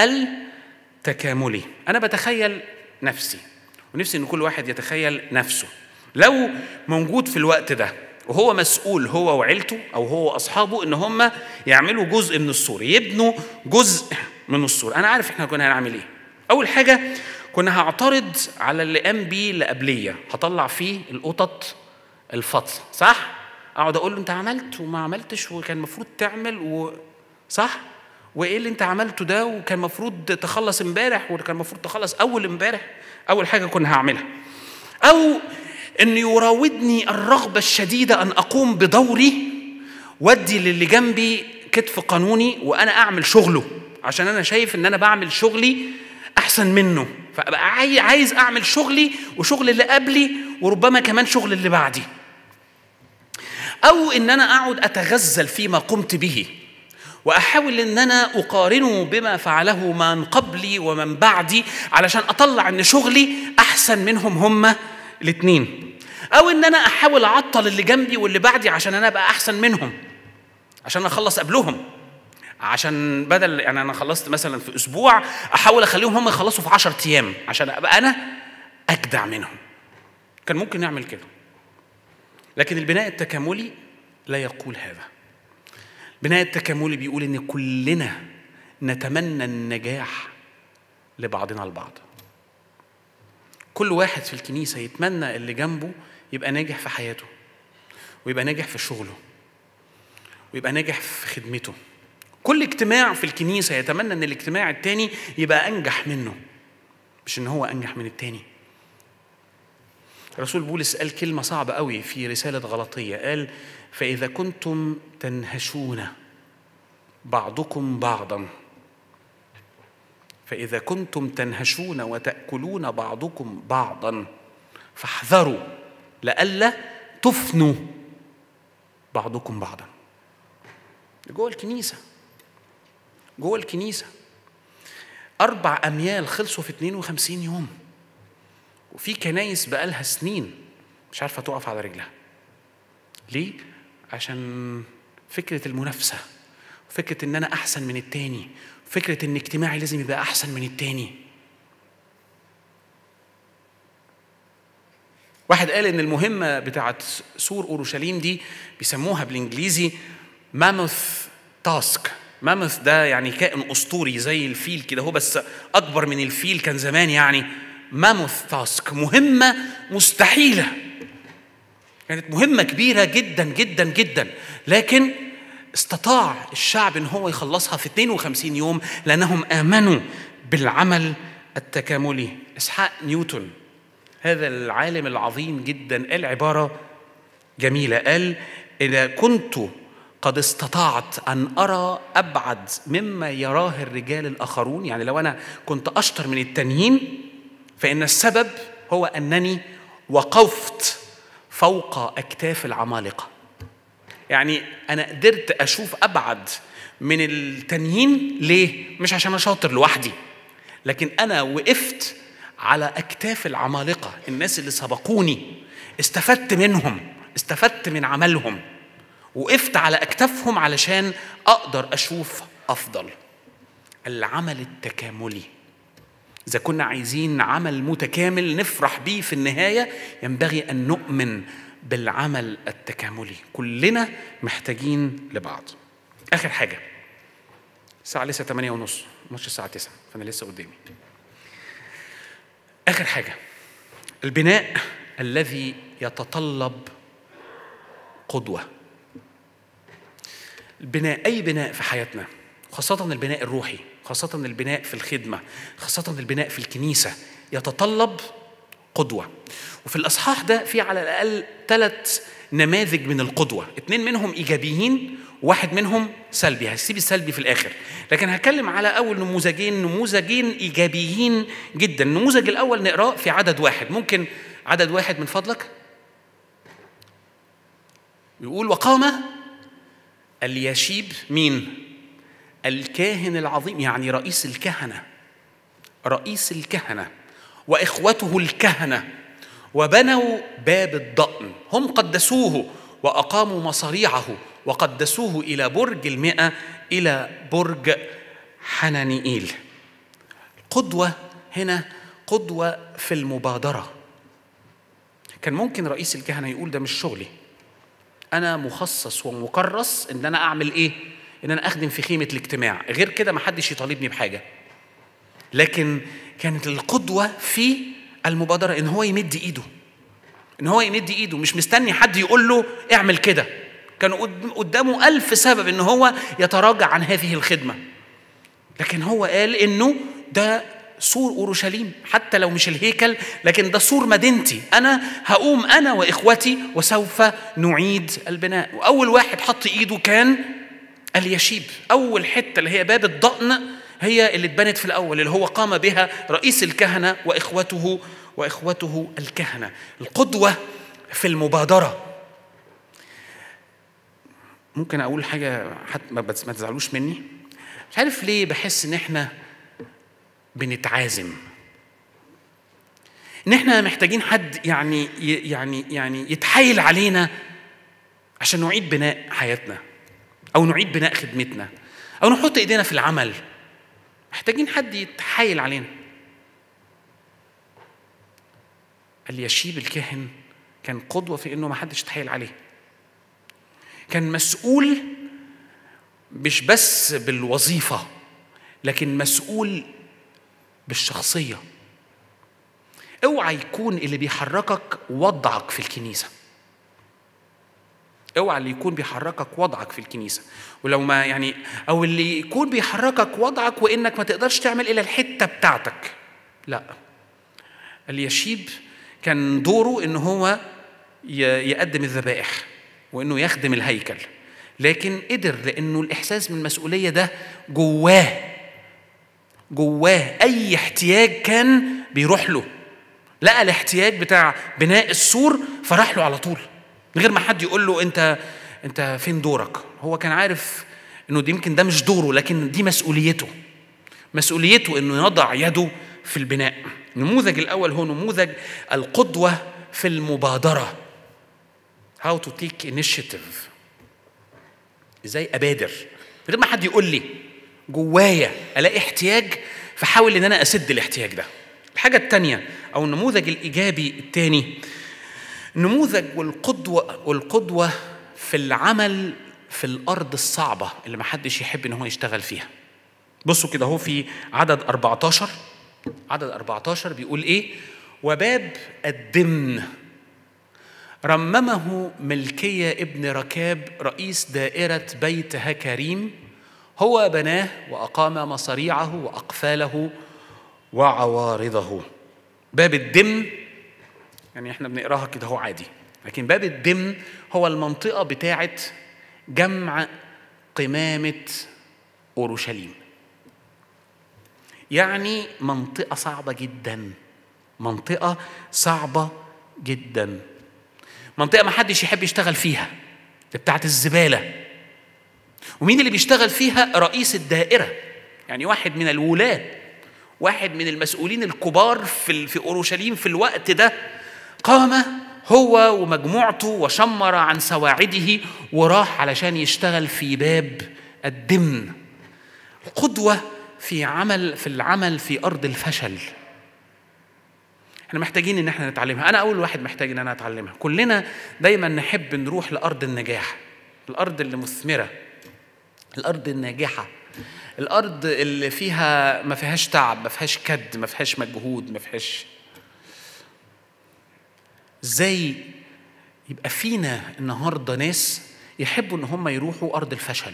Speaker 5: التكاملي انا بتخيل نفسي ونفسي ان كل واحد يتخيل نفسه لو موجود في الوقت ده وهو مسؤول هو وعيلته او هو واصحابه ان هم يعملوا جزء من السور يبنوا جزء من السور انا عارف احنا كنا هنعمل ايه اول حاجه كنا هعترض على اللي قام بيه اللي قبليه هطلع فيه القطط الفطس صح اقعد اقول له انت عملت وما عملتش وكان المفروض تعمل و... صح وايه اللي انت عملته ده وكان المفروض تخلص امبارح وكان المفروض تخلص اول امبارح اول حاجه كنا هعملها او ان يراودني الرغبه الشديده ان اقوم بدوري وادي للي جنبي كتف قانوني وانا اعمل شغله عشان انا شايف ان انا بعمل شغلي احسن منه فابقى عاي- عايز اعمل شغلي وشغل اللي قبلي وربما كمان شغل اللي بعدي او ان انا اقعد اتغزل فيما قمت به واحاول ان انا اقارنه بما فعله من قبلي ومن بعدي علشان اطلع ان شغلي احسن منهم هما الاثنين او ان انا احاول اعطل اللي جنبي واللي بعدي عشان انا ابقى احسن منهم عشان اخلص قبلهم عشان بدل يعني انا خلصت مثلا في اسبوع احاول اخليهم هم يخلصوا في 10 ايام عشان ابقى انا اجدع منهم كان ممكن نعمل كده لكن البناء التكاملي لا يقول هذا البناء التكاملي بيقول ان كلنا نتمنى النجاح لبعضنا البعض كل واحد في الكنيسه يتمنى اللي جنبه يبقى ناجح في حياته ويبقى ناجح في شغله ويبقى ناجح في خدمته كل اجتماع في الكنيسه يتمنى ان الاجتماع التاني يبقى انجح منه مش ان هو انجح من التاني رسول بولس قال كلمة صعبة قوي في رسالة غلطية قال فإذا كنتم تنهشون بعضكم بعضا فإذا كنتم تنهشون وتأكلون بعضكم بعضا فاحذروا لئلا تفنوا بعضكم بعضا جوه الكنيسه جوه الكنيسه اربع اميال خلصوا في 52 يوم وفي كنايس بقالها سنين مش عارفه تقف على رجلها ليه عشان فكره المنافسه فكره ان انا احسن من التاني فكره ان اجتماعي لازم يبقى احسن من التاني واحد قال ان المهمه بتاعت سور اورشليم دي بيسموها بالانجليزي ماموث تاسك ماموث ده يعني كائن اسطوري زي الفيل كده هو بس اكبر من الفيل كان زمان يعني ماموث تاسك مهمه مستحيله كانت مهمه كبيره جدا جدا جدا لكن استطاع الشعب ان هو يخلصها في 52 يوم لانهم امنوا بالعمل التكاملي اسحاق نيوتن هذا العالم العظيم جدا قال عباره جميله قال اذا كنت قد استطعت ان ارى ابعد مما يراه الرجال الاخرون يعني لو انا كنت اشطر من التانيين فان السبب هو انني وقفت فوق اكتاف العمالقه يعني انا قدرت اشوف ابعد من التانيين ليه مش عشان انا شاطر لوحدي لكن انا وقفت على اكتاف العمالقه الناس اللي سبقوني استفدت منهم استفدت من عملهم وقفت على اكتافهم علشان اقدر اشوف افضل العمل التكاملي اذا كنا عايزين عمل متكامل نفرح بيه في النهايه ينبغي ان نؤمن بالعمل التكاملي كلنا محتاجين لبعض اخر حاجه الساعه لسه 8 ونص مش الساعه 9 فانا لسه قدامي اخر حاجه البناء الذي يتطلب قدوه البناء اي بناء في حياتنا خاصه البناء الروحي خاصه البناء في الخدمه خاصه البناء في الكنيسه يتطلب قدوه وفي الاصحاح ده في على الاقل ثلاث نماذج من القدوه اثنين منهم ايجابيين واحد منهم سلبي هسيب السلبي في الاخر لكن هتكلم على اول نموذجين نموذجين ايجابيين جدا النموذج الاول نقراه في عدد واحد ممكن عدد واحد من فضلك يقول وقام اليشيب مين الكاهن العظيم يعني رئيس الكهنه رئيس الكهنه واخوته الكهنه وبنوا باب الضأن هم قدسوه وأقاموا مصاريعه وقدسوه إلى برج المئة إلى برج حنانيئيل قدوة هنا قدوة في المبادرة كان ممكن رئيس الكهنة يقول ده مش شغلي أنا مخصص ومكرس إن أنا أعمل إيه؟ إن أنا أخدم في خيمة الاجتماع غير كده ما حدش يطالبني بحاجة لكن كانت القدوة في المبادرة إن هو يمد إيده إن هو يمد إيده مش مستني حد يقول له اعمل كده كان قدامه ألف سبب إن هو يتراجع عن هذه الخدمة لكن هو قال إنه ده سور أورشليم حتى لو مش الهيكل لكن ده سور مدينتي أنا هقوم أنا وإخوتي وسوف نعيد البناء وأول واحد حط إيده كان اليشيب أول حتة اللي هي باب الضأن هي اللي اتبنت في الأول اللي هو قام بها رئيس الكهنة وإخوته وإخوته الكهنة القدوة في المبادرة ممكن أقول حاجة حتى ما تزعلوش مني مش عارف ليه بحس إن إحنا بنتعازم إن إحنا محتاجين حد يعني يعني يعني يتحايل علينا عشان نعيد بناء حياتنا أو نعيد بناء خدمتنا أو نحط إيدينا في العمل محتاجين حد يتحايل علينا اليشيب الكاهن كان قدوة في إنه ما حدش يتحايل عليه كان مسؤول مش بس بالوظيفة لكن مسؤول بالشخصية اوعى يكون اللي بيحركك وضعك في الكنيسة اوعى اللي يكون بيحركك وضعك في الكنيسة ولو ما يعني او اللي يكون بيحركك وضعك وانك ما تقدرش تعمل الا الحتة بتاعتك لا اليشيب كان دوره ان هو يقدم الذبائح وانه يخدم الهيكل لكن قدر لانه الاحساس من المسؤوليه ده جواه جواه اي احتياج كان بيروح له لقى الاحتياج بتاع بناء السور فراح له على طول من غير ما حد يقول له انت انت فين دورك هو كان عارف انه دي يمكن ده مش دوره لكن دي مسؤوليته مسؤوليته انه يضع يده في البناء النموذج الاول هو نموذج القدوه في المبادره how to take initiative ازاي ابادر من غير ما حد يقول لي جوايا الاقي احتياج فحاول ان انا اسد الاحتياج ده الحاجه الثانيه او النموذج الايجابي الثاني نموذج والقدوه والقدوه في العمل في الارض الصعبه اللي ما حدش يحب ان هو يشتغل فيها بصوا كده هو في عدد 14 عدد 14 بيقول ايه وباب الدمن رممه ملكية ابن ركاب رئيس دائرة بيت هكريم هو بناه وأقام مصاريعه وأقفاله وعوارضه باب الدم يعني احنا بنقراها كده هو عادي لكن باب الدم هو المنطقة بتاعة جمع قمامة أورشليم يعني منطقة صعبة جدا منطقة صعبة جدا منطقة ما حدش يحب يشتغل فيها دي بتاعت الزبالة ومين اللي بيشتغل فيها رئيس الدائرة يعني واحد من الولاة واحد من المسؤولين الكبار في في أورشليم في الوقت ده قام هو ومجموعته وشمر عن سواعده وراح علشان يشتغل في باب الدمن قدوة في عمل في العمل في أرض الفشل احنا محتاجين ان احنا نتعلمها انا اول واحد محتاج ان انا اتعلمها كلنا دايما نحب نروح لارض النجاح الارض اللي مثمره الارض الناجحه الارض اللي فيها ما فيهاش تعب ما فيهاش كد ما فيهاش مجهود ما فيهاش ازاي يبقى فينا النهارده ناس يحبوا ان هم يروحوا ارض الفشل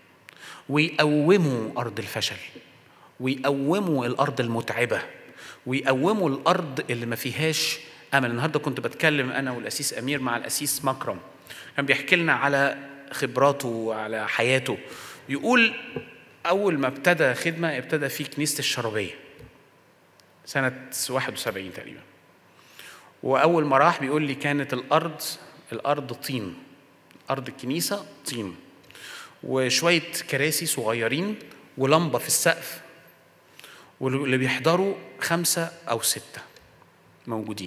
Speaker 5: ويقوموا ارض الفشل ويقوموا الارض المتعبه ويقوموا الارض اللي ما فيهاش امل النهارده كنت بتكلم انا والاسيس امير مع الاسيس مكرم كان بيحكي لنا على خبراته وعلى حياته يقول اول ما ابتدى خدمه ابتدى في كنيسه الشرابيه سنه 71 تقريبا واول ما راح بيقول لي كانت الارض الارض طين ارض الكنيسه طين وشويه كراسي صغيرين ولمبه في السقف واللي بيحضروا خمسة أو ستة موجودين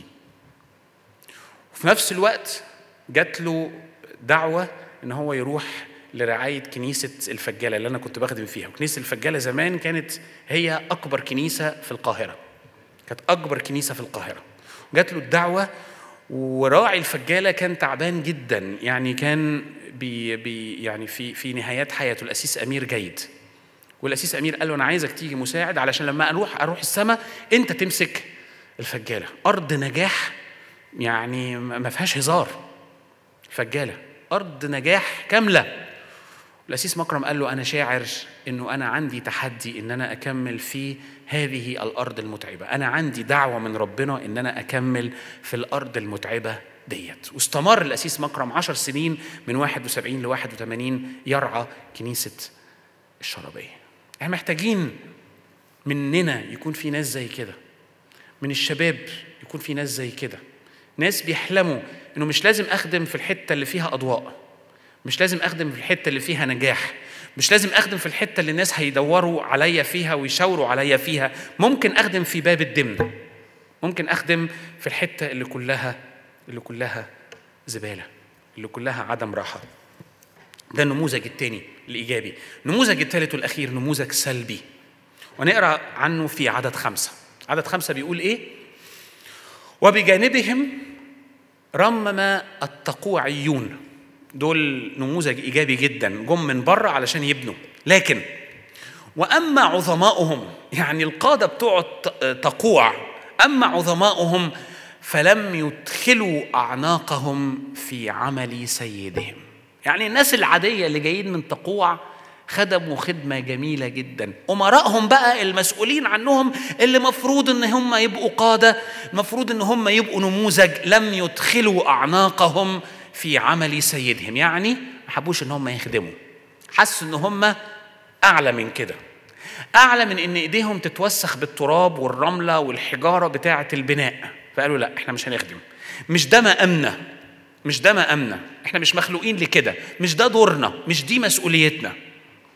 Speaker 5: وفي نفس الوقت جات له دعوة إن هو يروح لرعاية كنيسة الفجالة اللي أنا كنت بخدم فيها وكنيسة الفجالة زمان كانت هي أكبر كنيسة في القاهرة كانت أكبر كنيسة في القاهرة جات له الدعوة وراعي الفجالة كان تعبان جدا يعني كان بي بي يعني في في نهايات حياته الأسيس أمير جيد والاسيس امير قال له انا عايزك تيجي مساعد علشان لما اروح اروح السماء انت تمسك الفجاله ارض نجاح يعني ما فيهاش هزار فجاله ارض نجاح كامله الاسيس مكرم قال له انا شاعر انه انا عندي تحدي ان انا اكمل في هذه الارض المتعبه انا عندي دعوه من ربنا ان انا اكمل في الارض المتعبه ديت واستمر الاسيس مكرم عشر سنين من 71 ل 81 يرعى كنيسه الشرابيه احنا محتاجين مننا يكون في ناس زي كده من الشباب يكون في ناس زي كده ناس بيحلموا انه مش لازم اخدم في الحته اللي فيها اضواء مش لازم اخدم في الحته اللي فيها نجاح مش لازم اخدم في الحته اللي الناس هيدوروا عليا فيها ويشاوروا عليا فيها ممكن اخدم في باب الدمن ممكن اخدم في الحته اللي كلها اللي كلها زباله اللي كلها عدم راحه ده النموذج الثاني الإيجابي النموذج الثالث والأخير نموذج سلبي ونقرأ عنه في عدد خمسة عدد خمسة بيقول إيه وبجانبهم رمم التقوعيون دول نموذج إيجابي جدا جم من بره علشان يبنوا لكن وأما عظماؤهم يعني القادة بتوع تقوع أما عظماؤهم فلم يدخلوا أعناقهم في عمل سيدهم يعني الناس العادية اللي جايين من تقوع خدموا خدمة جميلة جدا أمرائهم بقى المسؤولين عنهم اللي مفروض إن هم يبقوا قادة المفروض إن هم يبقوا نموذج لم يدخلوا أعناقهم في عمل سيدهم يعني ما حبوش إن هم يخدموا حسوا إن هم أعلى من كده أعلى من إن إيديهم تتوسخ بالتراب والرملة والحجارة بتاعة البناء فقالوا لا إحنا مش هنخدم مش ده مقامنا مش ده مقامنا احنا مش مخلوقين لكده مش ده دورنا مش دي مسؤوليتنا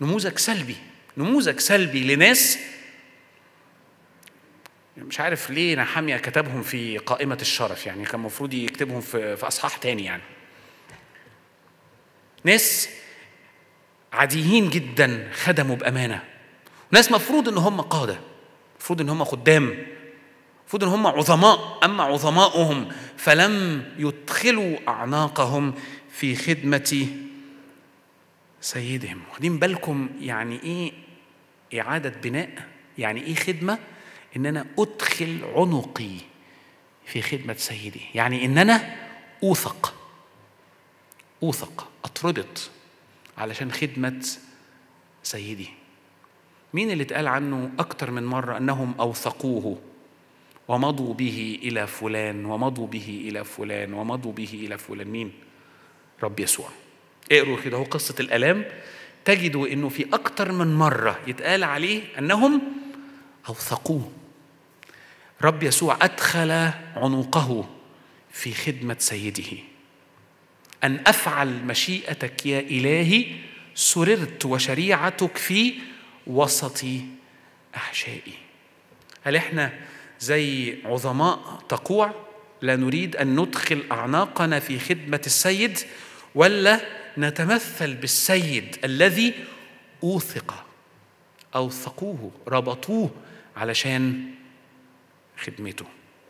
Speaker 5: نموذج سلبي نموذج سلبي لناس مش عارف ليه نحامية كتبهم في قائمة الشرف يعني كان المفروض يكتبهم في, في أصحاح تاني يعني ناس عاديين جدا خدموا بأمانة ناس مفروض إن هم قادة مفروض إن هم خدام مفروض إن هم عظماء أما عظماؤهم فلم يدخلوا أعناقهم في خدمة سيدهم واخدين بالكم يعني إيه إعادة بناء يعني إيه خدمة إن أنا أدخل عنقي في خدمة سيدي يعني إن أنا أوثق أوثق أتربط علشان خدمة سيدي مين اللي اتقال عنه أكتر من مرة أنهم أوثقوه ومضوا به إلى فلان ومضوا به إلى فلان ومضوا به إلى فلان مين؟ رب يسوع اقروا كده هو قصة الآلام تجدوا أنه في أكتر من مرة يتقال عليه أنهم أوثقوه رب يسوع أدخل عنقه في خدمة سيده أن أفعل مشيئتك يا إلهي سررت وشريعتك في وسط أحشائي هل إحنا زي عظماء تقوع لا نريد أن ندخل أعناقنا في خدمة السيد ولا نتمثل بالسيد الذي أوثق أوثقوه ربطوه علشان خدمته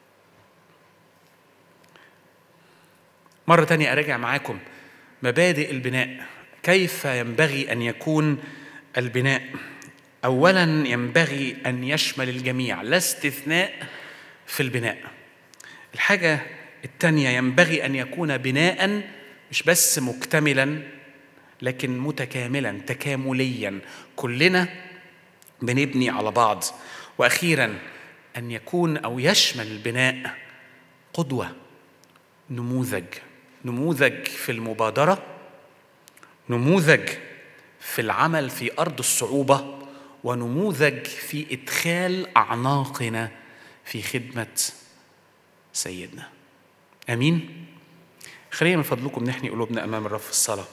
Speaker 5: مرة تانية أراجع معاكم مبادئ البناء كيف ينبغي أن يكون البناء أولا ينبغي أن يشمل الجميع لا استثناء في البناء الحاجة الثانية ينبغي أن يكون بناء مش بس مكتملا لكن متكاملا تكامليا كلنا بنبني على بعض واخيرا ان يكون او يشمل البناء قدوه نموذج نموذج في المبادره نموذج في العمل في ارض الصعوبه ونموذج في ادخال اعناقنا في خدمه سيدنا امين خلينا من فضلكم نحني قلوبنا امام الرب في الصلاه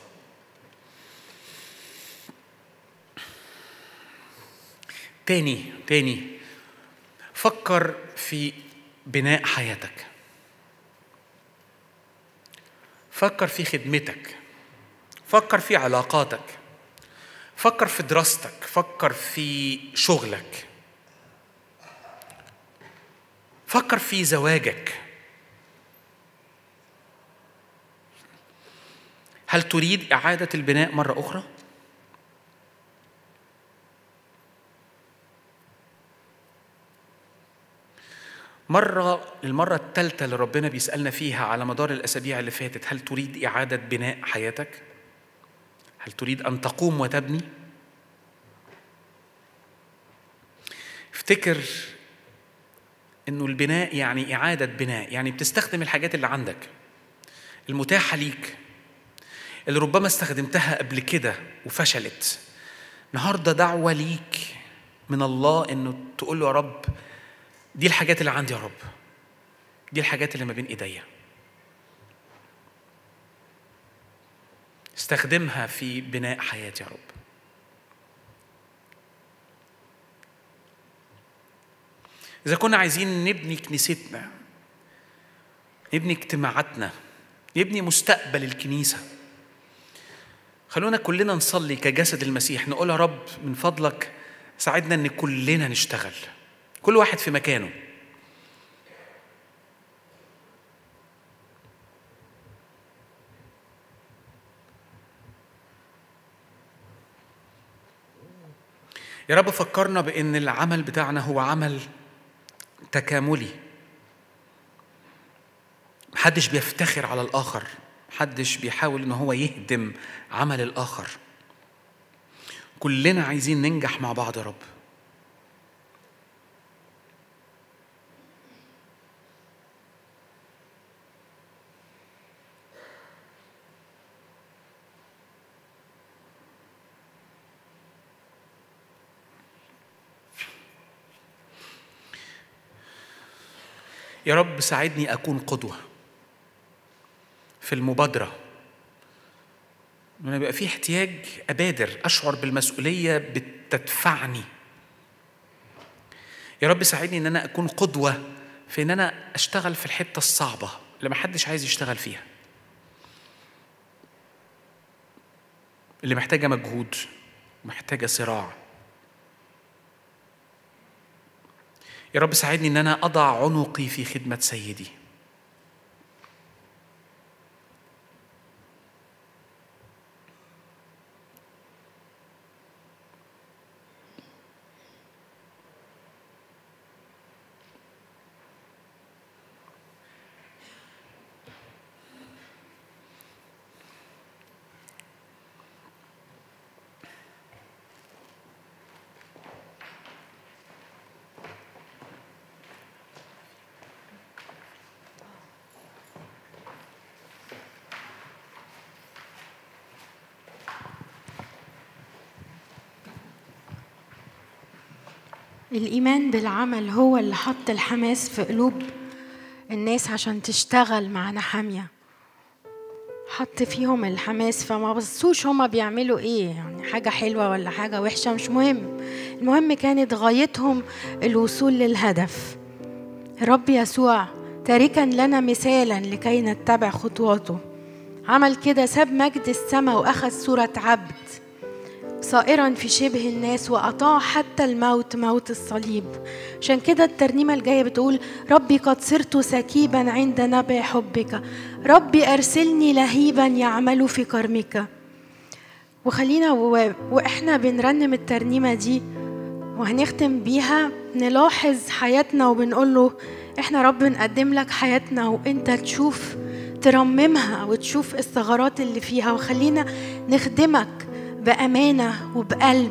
Speaker 5: تاني تاني فكر في بناء حياتك فكر في خدمتك فكر في علاقاتك فكر في دراستك فكر في شغلك فكر في زواجك هل تريد إعادة البناء مرة أخرى؟ مرة المرة الثالثة اللي ربنا بيسألنا فيها على مدار الأسابيع اللي فاتت هل تريد إعادة بناء حياتك؟ هل تريد أن تقوم وتبني؟ افتكر إنه البناء يعني إعادة بناء يعني بتستخدم الحاجات اللي عندك المتاحة ليك اللي ربما استخدمتها قبل كده وفشلت النهارده دعوة ليك من الله إنه تقول له يا رب دي الحاجات اللي عندي يا رب دي الحاجات اللي ما بين ايديا استخدمها في بناء حياتي يا رب إذا كنا عايزين نبني كنيستنا نبني اجتماعاتنا نبني مستقبل الكنيسة خلونا كلنا نصلي كجسد المسيح نقول يا رب من فضلك ساعدنا ان كلنا نشتغل كل واحد في مكانه يا رب فكرنا بان العمل بتاعنا هو عمل تكاملي محدش بيفتخر على الاخر محدش بيحاول ان هو يهدم عمل الاخر كلنا عايزين ننجح مع بعض يا رب يا رب ساعدني اكون قدوه في المبادره لما يبقى في احتياج ابادر اشعر بالمسؤوليه بتدفعني يا رب ساعدني ان انا اكون قدوه في ان انا اشتغل في الحته الصعبه اللي محدش عايز يشتغل فيها اللي محتاجه مجهود محتاجه صراع يا رب ساعدني ان انا اضع عنقي في خدمه سيدي
Speaker 2: الإيمان بالعمل هو اللي حط الحماس في قلوب الناس عشان تشتغل مع نحامية حط فيهم الحماس فما بصوش هما بيعملوا ايه يعني حاجة حلوة ولا حاجة وحشة مش مهم المهم كانت غايتهم الوصول للهدف رب يسوع تاركا لنا مثالا لكي نتبع خطواته عمل كده ساب مجد السماء وأخذ صورة عبد صائرا في شبه الناس وأطاع حتى الموت موت الصليب عشان كده الترنيمة الجاية بتقول ربي قد صرت سكيبا عند نبع حبك ربي أرسلني لهيبا يعمل في كرمك وخلينا و... وإحنا بنرنم الترنيمة دي وهنختم بيها نلاحظ حياتنا وبنقول له إحنا رب نقدم لك حياتنا وإنت تشوف ترممها وتشوف الثغرات اللي فيها وخلينا نخدمك بأمانة وبقلب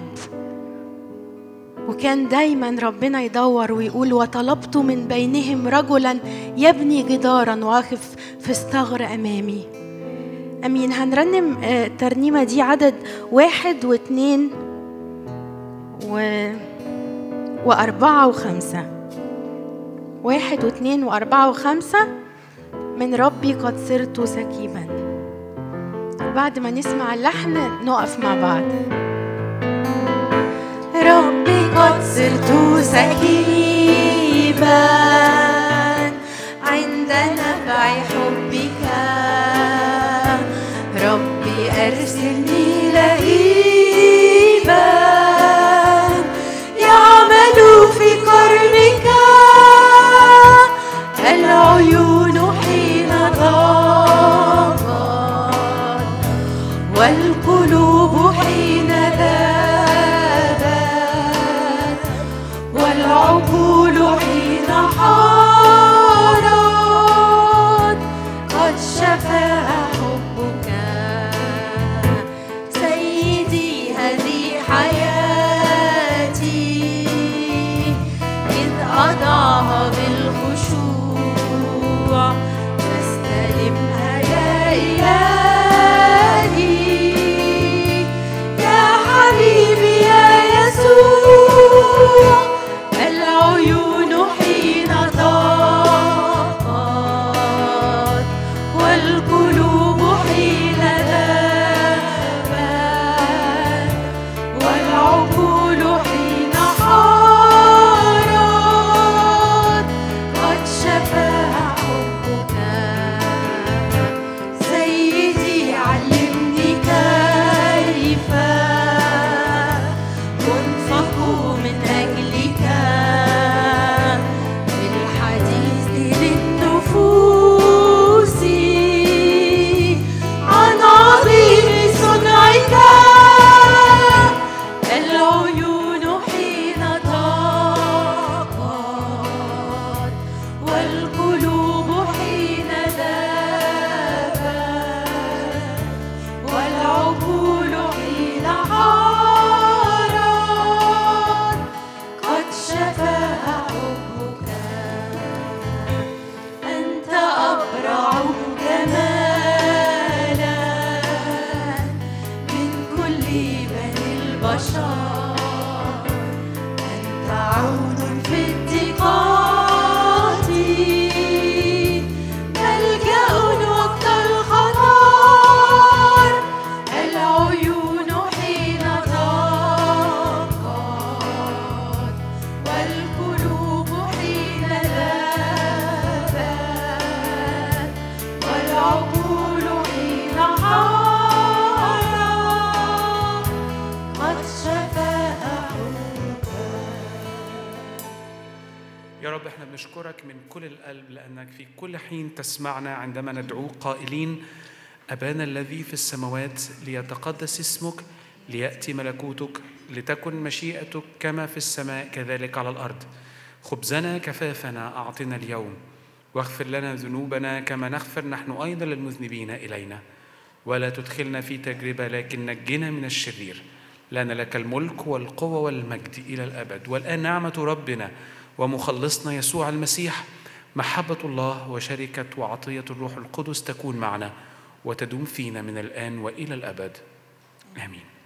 Speaker 2: وكان دايما ربنا يدور ويقول وطلبت من بينهم رجلا يبني جدارا واقف في الثغر أمامي أمين هنرنم آه، الترنيمة دي عدد واحد واثنين و... وأربعة وخمسة واحد واثنين وأربعة وخمسة من ربي قد صرت سكيبا بعد ما نسمع اللحن نقف مع بعض
Speaker 3: ربي قد صرت سكيبا عند نبع حبك ربي أرسلني لهيبا يعمل في قرنك العيون حين ضاقت والقلوب حين ذابت والعقول حين حارت قد شفى حبك سيدي هذه حياتي إذ أضعها بالخشوع فاستلمها يا إلهي يا حبيبي يا يسوع العيون حين ضاقت والقلوب حين ذابت والعقول حين حارت قد شفاها حبك سيدي علمني كيف أنفق من أجلك بالحديث للنفوس عن عظيم صنعك العيون حين ضاقت والقلوب حين ذابت والعقول حين حارت
Speaker 5: يا رب احنا بنشكرك من كل القلب لأنك في كل حين تسمعنا عندما ندعوك قائلين أبانا الذي في السماوات ليتقدس اسمك ليأتي ملكوتك لتكن مشيئتك كما في السماء كذلك على الأرض خبزنا كفافنا أعطنا اليوم واغفر لنا ذنوبنا كما نغفر نحن أيضا للمذنبين إلينا ولا تدخلنا في تجربة لكن نجنا من الشرير لأن لك الملك والقوة والمجد إلى الأبد والآن نعمة ربنا ومخلصنا يسوع المسيح محبة الله وشركة وعطية الروح القدس تكون معنا وتدوم فينا من الآن وإلى الأبد آمين